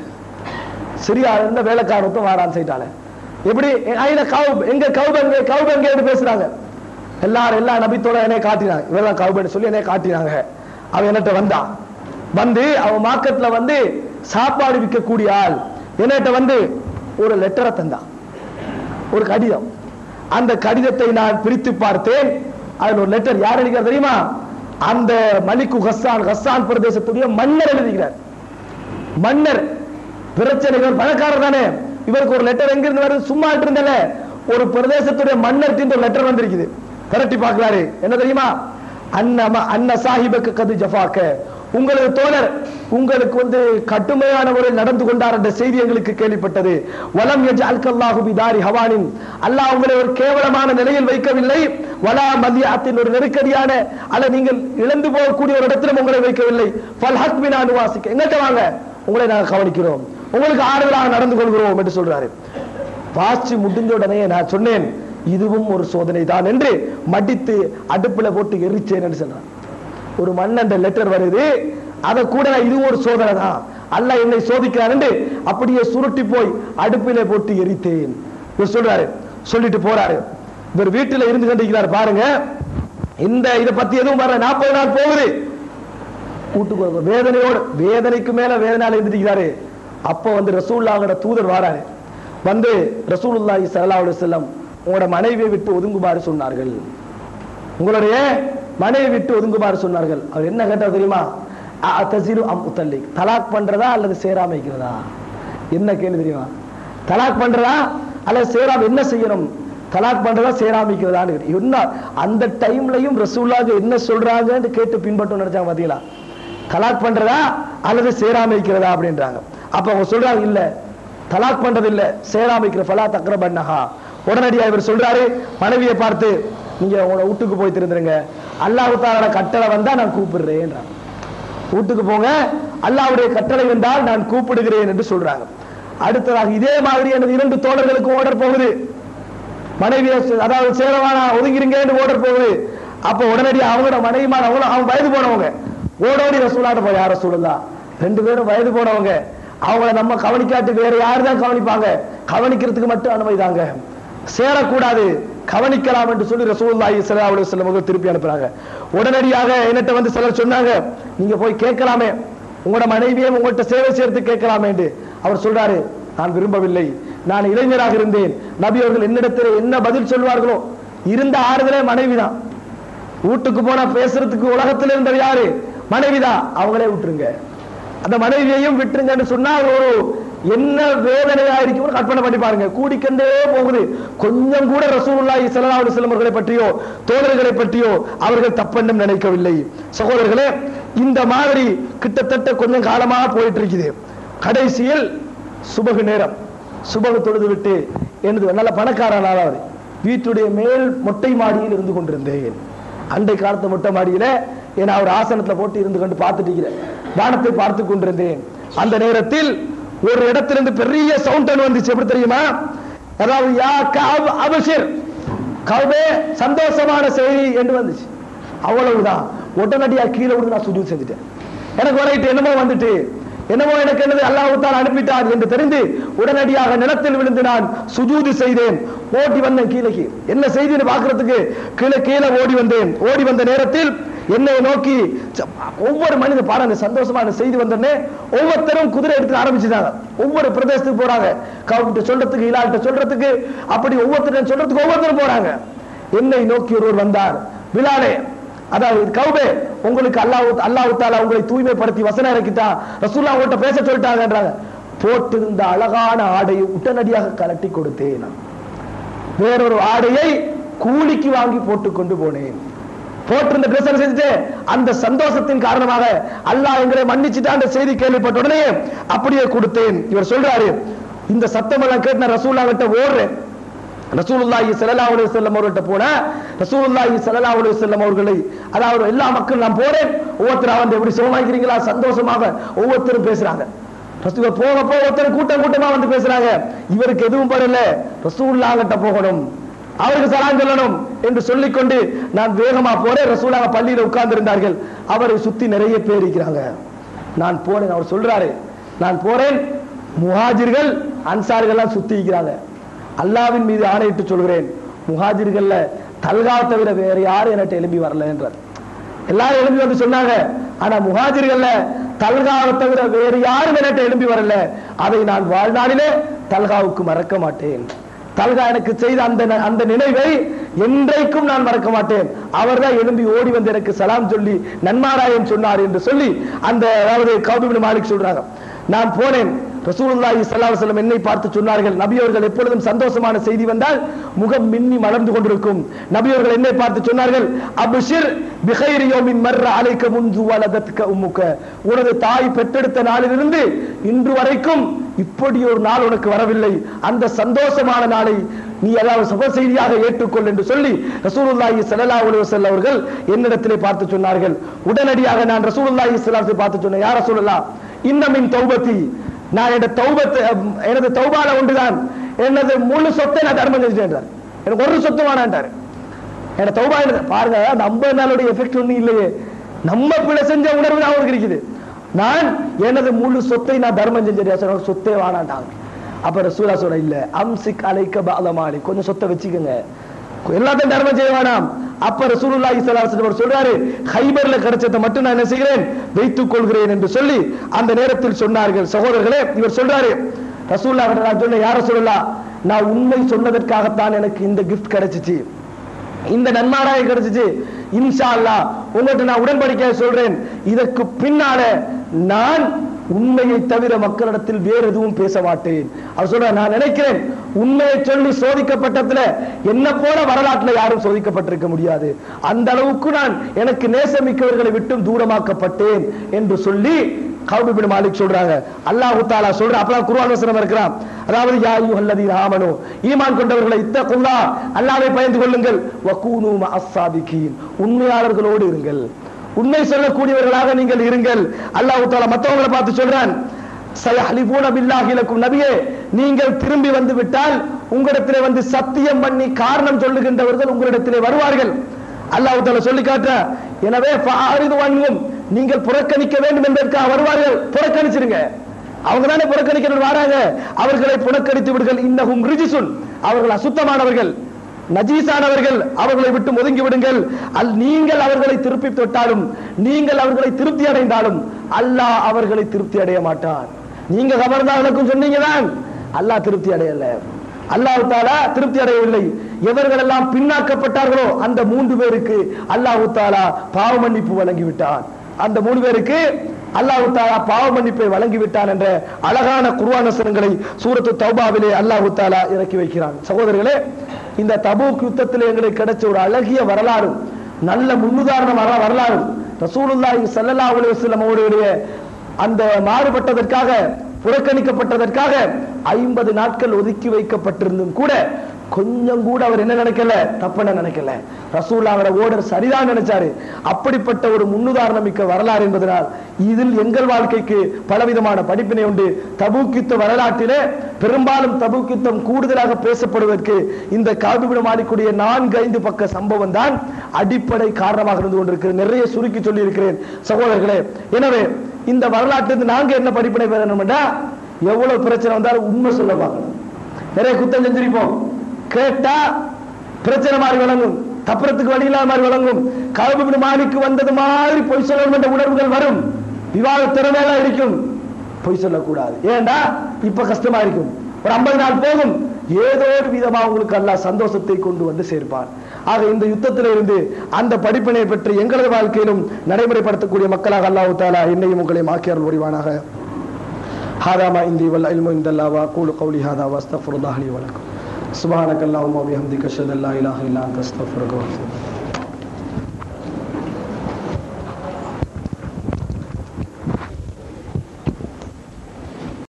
சிரியால இருந்த வேலைக்காரத்தும் வாரான் சைட்டால எப்படி ஐன கவுப் எங்க கவுப் எங்க கவுப் எங்க பேசுறாங்க எல்லாரும் எல்லா நபித்தோட என்னை காட்டினாங்க இவெல்லாம் கவுபன்னு சொல்லி என்னை காட்டினாங்க அவன் என்கிட்ட வந்தான் வந்து அவன் மார்க்கெட்ல வந்து சாப்பாடு விற்கக்கூடிய ஆள் என்கிட்ட வந்து ஒரு லெட்டரை தந்தான் ஒரு கடிதம் அந்த கடிதத்தை நான் பிரித்து பார்த்தேன் அதுல ஒரு லெட்டர் யார் எழுதிக்கிறார் தெரியுமா அந்த மலிக்கு ஹஸ்ஸான் ஹஸ்ஸான் பிரதேசத்துடைய மன்னர் எழுதுகிறார் மன்னர் பிரச்சனை இவர் பணக்காரர் தானே இவருக்கு ஒரு லெட்டர் எங்க இருந்து வருது சும்மா இருந்தல ஒரு பிரதேசத்துடைய மன்னர் ஒரு லெட்டர் வந்திருக்குது திரட்டி பார்க்கிறாரு என்ன தெரியுமா அன்னம அன்ன சாஹிபக்கு கது ஜஃபாக்க உங்களது தோழர் உங்களுக்கு வந்து கடுமையான முறையில் நடந்து கொண்டார் என்ற செய்தி எங்களுக்கு கேள்விப்பட்டது வலம் அல்கல்லாஹு பிதாரி ஹவானின் அல்லாஹ் உங்களை ஒரு கேவலமான நிலையில் வைக்கவில்லை வலா மதியாத்தின் ஒரு நெருக்கடியான அல்ல நீங்கள் இழந்து போகக்கூடிய ஒரு இடத்திலும் உங்களை வைக்கவில்லை ஃபல்ஹக் பினா நுவாசிக்க எங்கிட்ட வாங்க உங்களை நாங்கள் கவனிக்கிறோம் உங்களுக்கு ஆறுதலாக நடந்து கொள்கிறோம் என்று சொல்றாரு வாசி முடிஞ்ச உடனே நான் சொன்னேன் இதுவும் ஒரு சோதனை தான் என்று மடித்து அடுப்புல போட்டு எரிச்சேன் என்று சொல்றான் ஒரு மன்னன் லெட்டர் வருது அதை கூட நான் இதுவும் ஒரு சோதனை தான் அல்லாஹ் என்னை சோதிக்கிறான் என்று அப்படியே சுருட்டி போய் அடுப்பிலே போட்டு எரித்தேன் இவர் சொல்றாரு சொல்லிட்டு போறாரு இவர் வீட்டுல இருந்து கண்டிக்கிறார் பாருங்க இந்த இதை பத்தி எதுவும் வர நாற்பது நாள் போகுது வீட்டுக்கு வருவார். வேதனையோடு வேதனைக்கு மேல வேதனையால இருந்துக்கிறாரு அப்போ வந்து ரசூல்லாவோட தூதர் வாராரு வந்து ரசூலுல்லாஹி ஸல்லல்லாஹு அலைஹி வஸல்லம் உங்களோட மனைவியை விட்டு ஒதுங்குமாறு சொன்னார்கள் உங்களுடைய மனைவி விட்டு ஒதுங்குமாறு சொன்னார்கள் அவர் என்ன கேட்டார் தெரியுமா அத்தசிரு அம் உத்தல்லி தலாக் பண்றதா அல்லது சேராம வைக்கிறதா என்ன கேள்வி தெரியுமா தலாக் பண்றதா அல்லது சேராம என்ன செய்யணும் தலாக் பண்றதா சேராம வைக்கிறதான்னு கேட்டு- என்ன அந்த டைம்லயும் ரசூல்லாக என்ன சொல்றாங்கன்னு கேட்டு பின்பற்றும் நினைச்சாங்க பாத்தீங்களா தலாக் பண்றதா அல்லது சேராம வைக்கிறதா அப்படின்றாங்க அப்ப அவங்க சொல்றாங்க இல்ல தலாக் பண்றது இல்ல சேராம வைக்கிற ஃபலா தக்ரபன்னஹா உடனடியா இவர் சொல்றாரு மனைவியை பார்த்து நீங்க உங்களோட வீட்டுக்கு போய் திருந்துருங்க அல்லாஹ் தாலோட கட்டளை வந்தா நான் கூப்பிடுறேன்றாங்க வீட்டுக்கு போங்க அல்லாஹ்வுடைய கட்டளை வந்தால் நான் கூப்பிடுகிறேன் என்று சொல்றாங்க அடுத்ததாக இதே மாதிரி எனது இரண்டு தோழர்களுக்கு ஓடர் போகுது மனைவியை சே- அதாவது சேரவானா ஒதுங்கிருங்கன்னு ஓடர் போகுது அப்ப உடனடி அவங்களோட மனைவிமான அவங்களும் அவங்க வயது போனவங்க ஓடோடி ரசூலாட்ட போய் யார சொல்லலாம் ரெண்டு பேரும் வயது போனவங்க அவங்கள நம்ம கவனிக்காட்டு வேற யாரு தான் கவனிப்பாங்க கவனிக்கிறதுக்கு மட்டும் அனுமதி தாங்க சேரக்கூடாது கவனிக்கலாம் என்று சொல்லி ரசூலுல்லாஹி ஸல்லல்லாஹு அலைஹி வஸல்லம் அவர்கள் திருப்பி அனுப்புறாங்க உடனடியாக என்னட்ட வந்து சிலர் சொன்னாங்க நீங்க போய் கேட்கலாமே உங்களோட மனைவியை உங்கள்ட்ட சேவை செய்யறது கேட்கலாமே என்று அவர் சொல்றாரு நான் விரும்பவில்லை நான் இளைஞராக இருந்தேன் நபி அவர்கள் என்னிடத்தில் என்ன பதில் சொல்வார்களோ இருந்த ஆறுதலே மனைவிதான் வீட்டுக்கு போனா பேசுறதுக்கு உலகத்தில் இருந்தவர் யாரு மனைவிதான் அவங்களே விட்டுருங்க அந்த மனைவியையும் விட்டுருங்கன்னு சொன்னா அது ஒரு என்ன வேதனையா இருக்கும் கற்பனை பண்ணி பாருங்க கூடிக்கொண்டே போகுது கொஞ்சம் கூட ரசூலுல்லாஹி ஸல்லல்லாஹு அலைஹி வஸல்லம் அவர்களை பற்றியோ தோழர்களை பற்றியோ அவர்கள் தப்பென்றும் நினைக்கவில்லை சகோதரர்களே இந்த மாதிரி கிட்டத்தட்ட கொஞ்சம் காலமாக போயிட்டு இருக்குது கடைசியில் சுபகு நேரம் சுபகு தொழுது விட்டு எனது நல்ல பணக்காரனாக அவர் வீட்டுடைய மேல் மொட்டை மாடியில் இருந்து கொண்டிருந்தேன் அண்டை காலத்து மொட்டை மாடியில என அவர் ஆசனத்துல போட்டு இருந்து கொண்டு பார்த்துட்டு இருக்கிறேன் வானத்தை பார்த்து கொண்டிருந்தேன் அந்த நேரத்தில் ஒரு இடத்திலிருந்து பெரிய சவுண்டன் வந்துச்சு எப்படி தெரியுமா அதாவது யா கஅப் அபஷிர் கவுபே சந்தோஷமான செய்தி என்று வந்துச்சு அவ்வளவுதான் உடனடியா கீழே விழுந்து நான் சுஜூத் செஞ்சுட்டேன் எனக்கு வரைட்டு என்னமோ வந்துட்டு என்னமோ எனக்கு என்னது அல்லாஹ்வுத்தால் அனுப்பிட்டார் என்று தெரிந்து உடனடியாக நிலத்தில் விழுந்து நான் சுஜூது செய்தேன் ஓடி வந்தேன் கீழே என்ன செய்தின்னு பார்க்கிறதுக்கு கீழே கீழே ஓடி வந்தேன் ஓடி வந்த நேரத்தில் என்னை நோக்கி ச- ஒவ்வொரு மனித பாருங்க சந்தோஷமான செய்தி வந்தோடனே ஒவ்வொருத்தரும் குதிரை எடுத்து ஆரம்பிச்சுட்டாங்க ஒவ்வொரு பிரதேசத்துக்கு போறாங்க கவுட்ட சொல்றதுக்கு இலாட்ட சொல்றதுக்கு அப்படி ஒவ்வொருத்தரும் சொல்றதுக்கு ஒவ்வொருத்தரும் போறாங்க என்னை நோக்கி ஒருவர் வந்தார் பிலாலே அதாவது கௌபே உங்களுக்கு அல்லாஹ் அல்லாஹ் தாலா உங்களை தூய்மைப்படுத்தி வசனம் இறக்கிட்டா ரசூல்லா உங்கள்கிட்ட பேச சொல்லிட்டாங்கன்றாங்க போட்டிருந்த அழகான ஆடையை உடனடியாக கலட்டி கொடுத்தேன் நான். வேறொரு ஆடையை கூலிக்கு வாங்கி போட்டுக் கொண்டு போனேன் போட்டிருந்த ட்ரெஸ் செஞ்சுட்டு அந்த சந்தோஷத்தின் காரணமாக அல்லாஹ் எங்களை மன்னிச்சுட்டான்ற செய்தி கேள்விப்பட்ட உடனே அப்படியே கொடுத்தேன் இவர் சொல்றாரு இந்த சத்தம் எல்லாம் கேட்டு நான் ரசூல்லா கிட்ட ஓடுறேன் ரசூலுல்லாஹி ஸல்லல்லாஹு அலைஹி வஸல்லம் அவர்கள்ட்ட போனா ரசூலுல்லாஹி ஸல்லல்லாஹு அலைஹி வஸல்லம் அவர்களை அதாவது எல்லா மக்கள் நான் போறேன் ஒவ்வொருத்தரும் வந்து எப்படி சுகமாக்கிறீங்களா சந்தோஷமாக ஒவ்வொருத்தரும் பேசுறாங்க ரசூல் போக போக ஒருத்தர் கூட்டம் கூட்டமா வந்து பேசுறாங்க இவருக்கு எதுவும் படல ரசூல்லா கிட்ட போகணும் அவருக்கு சலாம் சொல்லணும் என்று சொல்லிக்கொண்டு நான் வேகமா போறேன் ரசூலாக பள்ளியில உட்கார்ந்து இருந்தார்கள் அவரை சுத்தி நிறைய பேர் இருக்கிறாங்க நான் போனேன் அவர் சொல்றாரு நான் போறேன் முஹாஜிர்கள் அன்சார்கள்லாம் சுத்தி இருக்கிறாங்க அல்லாவின் மீது ஆணையிட்டு சொல்கிறேன் முஹாஜிர்கள்ல தல்கா தவிர வேற யாரும் என்கிட்ட எழும்பி வரல என்றார் எல்லாரும் எழும்பி வந்து சொன்னாங்க ஆனா முஹாஜிர்கள்ல தல்காவை தவிர வேறு யாரும் என்கிட்ட எழும்பி வரல அதை நான் வாழ்நாளிலே தல்காவுக்கு மறக்க மாட்டேன் தல்கா எனக்கு செய்த அந்த ந- அந்த நினைவை என்றைக்கும் நான் மறக்க மாட்டேன் அவர்தான் எழும்பி ஓடி வந்து எனக்கு சலாம் சொல்லி நன்மாராயம் சொன்னார் என்று சொல்லி அந்த அதாவது கௌபிபின் மாலிக் சொல்றாங்க நான் போனேன் ரசூலுல்லாஹி ஸல்லல்லாஹு அலைஹி வஸல்லம் என்னை பார்த்து சொன்னார்கள் நபி அவர்கள் எப்பொழுதும் சந்தோஷமான செய்தி வந்தால் முகம் மின்னி மலர்ந்து கொண்டிருக்கும் நபி அவர்கள் என்னை பார்த்து சொன்னார்கள் அப்ஷிர் பிகைரி யௌமின் மர்ர அலைக்க முன்து வலதத்க உம்முக உனது தாய் பெற்றெடுத்த நாளிலிருந்து இன்று வரைக்கும் இப்படி ஒரு நாள் உனக்கு வரவில்லை அந்த சந்தோஷமான நாளை நீ அதாவது சுப செய்தியாக ஏற்றுக்கொள் என்று சொல்லி ரசூலுல்லாஹி ஸல்லல்லாஹு அலைஹி வஸல்லம் அவர்கள் என்னிடத்திலே பார்த்து சொன்னார்கள் உடனடியாக நான் ரசூலுல்லாஹி ஸல்லல்லாஹு அலைஹி வஸல்லம் பார்த்து சொன்னேன் யார் ரசூலுல்லாஹ் இன்னமின் தௌபத்தி நான் என்னோட தௌபத்து எனது தௌபால ஒன்றுதான் எனது முழு சொத்தை நான் தர்மம் செஞ்சுட்டேன் என்றார். எனக்கு ஒரு சொத்து வேணான்ட்டாரு என்னோட தௌபா என்னது? பாருங்க அந்த ஐம்பது நாளுடைய எஃபெக்ட் ஒண்ணும் இல்லையே நம்ம பிள்ளை செஞ்ச உணர்வு தான் அவருக்கு இருக்குது நான் எனது முழு சொத்தை நான் தர்மம் செஞ்சிட்டேன் எனக்கு சொத்தே வேணான்ட்டாங்க அப்ப ரசூலா சொல்ற இல்ல அம்சிக் அலைக்க பாலமாலி கொஞ்சம் சொத்தை வச்சுக்கோங்க எல்லாத்தையும் தர்மம் செய்ய வேணாம் அப்ப ரசூலுல்லாஹி ஸல்லல்லாஹு அலைஹி வஸல்லம் சொல்றாரு ஹைபர்ல கிடைச்சதை மட்டும் நான் என்ன செய்கிறேன் வைத்துக் கொள்கிறேன் என்று சொல்லி அந்த நேரத்தில் சொன்னார்கள் சகோதரர்களே இவர் சொல்றாரு ரசூலுல்லாஹ் கிட்ட நான் சொன்னேன் யார சொல்லலாம் நான் உண்மை சொன்னதற்காகத்தான் எனக்கு இந்த கிஃப்ட் கிடைச்சிச்சு இந்த நன்மாராயம் கிடைச்சிச்சு இன்ஷா அல்லாஹ் உங்கள்கிட்ட நான் உடன்படிக்கை சொல்றேன் இதற்கு பின்னால நான் உண்மையை தவிர மக்களிடத்தில் வேற எதுவும் பேச மாட்டேன் அவர் சொல்ற நான் நினைக்கிறேன் உண்மையை சொல்லி சோதிக்கப்பட்டதுல என்ன போல வரலாற்றுல யாரும் சோதிக்கப்பட்டிருக்க முடியாது அந்த அளவுக்கு நான் எனக்கு நேசமிக்கவர்களை விட்டும் தூரமாக்கப்பட்டேன் என்று சொல்லி கௌபி பின் மாலிக் சொல்றாங்க அல்லாஹ் தாலா சொல்ற அப்பதான் குர்ஆன் வசனம் இருக்கிறான் அதாவது யா அய்யுஹல்லதீன ஆமனு ஈமான் கொண்டவர்களை இத்தகுல்லா அல்லாஹ்வை பயந்து கொள்ளுங்கள் வகூனு மஅஸ்ஸாபிகீன் உண்மையாளர்களோடு இருங்கள் உண்மை சொல்லக்கூடியவர்களாக நீங்கள் இருங்கள் அல்லாஹ் தாலா மத்தவங்களை பார்த்து சொல்றான் சயஹ்லிபூன பில்லாஹி லக்கும் நபியே நீங்கள் திரும்பி வந்து விட்டால் உங்களிடத்திலே வந்து சத்தியம் பண்ணி காரணம் சொல்லுகின்றவர்கள் உங்களிடத்திலே வருவார்கள் அல்லாஹ் தாலா சொல்லி காட்ட எனவே ஃபாரிது வன்கும் நீங்கள் புறக்கணிக்க வேண்டும் என்பதற்காக வருவார்கள் புறக்கணிச்சிருங்க அவங்க தானே புறக்கணிக்கிறது வராங்க அவர்களை புறக்கணித்து விடுங்கள் இன்னகும் ரிஜிசுன் அவர்கள் அசுத்தமானவர்கள் நஜீசானவர்கள் அவர்களை விட்டு ஒதுங்கி விடுங்கள் அல் நீங்கள் அவர்களை திருப்பி தொட்டாலும் நீங்கள் அவர்களை திருப்தி அடைந்தாலும் அல்லாஹ் அவர்களை திருப்தி அடைய மாட்டான் நீங்க கபர்தான் எனக்கும் சொன்னீங்க தான் அல்லாஹ் திருப்தி அடையல அல்லாஹ் தாலா திருப்தி அடையவில்லை எவர்கள் எல்லாம் பின்னாக்கப்பட்டார்களோ அந்த மூன்று பேருக்கு அல்லாஹு தாலா பாவ மன்னிப்பு வழங்கி விட்டான் அந்த மூணு பேருக்கு அல்லாஹு தாலா பாவ மன்னிப்பை வழங்கி விட்டான் என்ற அழகான குர்ஆன் வசனங்களை சூரத்து தௌபாவிலே அல்லாஹு தாலா இறக்கி வைக்கிறான் சகோதரர்களே இந்த தபூக் யுத்தத்தில் எங்களுக்கு கிடைச்ச ஒரு அழகிய வரலாறு நல்ல முன்னுதாரண வர- வரலாறு ரசூலுல்லாஹி ஸல்லல்லாஹு அலைஹி வஸல்லம் அவருடைய அந்த மாறுபட்டதற்காக புறக்கணிக்கப்பட்டதற்காக ஐம்பது நாட்கள் ஒதுக்கி வைக்கப்பட்டிருந்தும் கூட கொஞ்சம் கூட அவர் என்ன நினைக்கல தப்பன நினைக்கல ரசூல்லாவோட ஓடர் சரிதான் நினைச்சாரு அப்படிப்பட்ட ஒரு முன்னுதாரணம் மிக்க வரலாறு என்பதனால் இதில் எங்கள் வாழ்க்கைக்கு பலவிதமான படிப்பினை உண்டு தபூக்கித்த வரலாற்றிலே பெரும்பாலும் தபூக்கித்தம் கூடுதலாக பேசப்படுவதற்கு இந்த காபிபிட மாலிக்கூடிய நான்கு ஐந்து பக்க சம்பவம் தான் அடிப்படை காரணமாக இருந்து கொண்டிருக்கிறது நிறைய சுருக்கி சொல்லி இருக்கிறேன் சகோதரர்களே எனவே இந்த வரலாற்றிலிருந்து நாங்க என்ன படிப்பினை பெறணும்னா எவ்வளவு பிரச்சனை வந்தாலும் உண்மை சொல்ல பார்க்கணும் நிறைய குத்தம் செஞ்சிருப்போம் கேட்டா பிரச்சனை மாதிரி விளங்கும் தப்புறத்துக்கு வழி இல்லாத மாதிரி விளங்கும் கலபுபின் மாலிக்கு வந்தது மாதிரி பொய் சொல்லணும் என்ற உணர்வுகள் வரும் விவாத திறமையெல்லாம் இருக்கும் பொய் சொல்லக்கூடாது ஏண்டா இப்ப கஷ்டமா இருக்கும் ஒரு ஐம்பது நாள் போகும் ஏதோ ஒரு விதமா உங்களுக்கு அல்லாஹ் சந்தோஷத்தை கொண்டு வந்து சேர்ப்பான் ஆக இந்த யுத்தத்தில இருந்து அந்த படிப்பினை பெற்று எங்களது வாழ்க்கையிலும் நடைமுறைப்படுத்தக்கூடிய மக்களாக அல்லாஹ் தாலா என்னையும் உங்களையும் ஆக்கியார் புரிவானாக هذا ما عندي والعلم عند الله واقول قولي هذا واستغفر الله لي ولكم سبحانك اللهم وبحمدك اشهد ان لا اله الا انت استغفرك واتوب اليك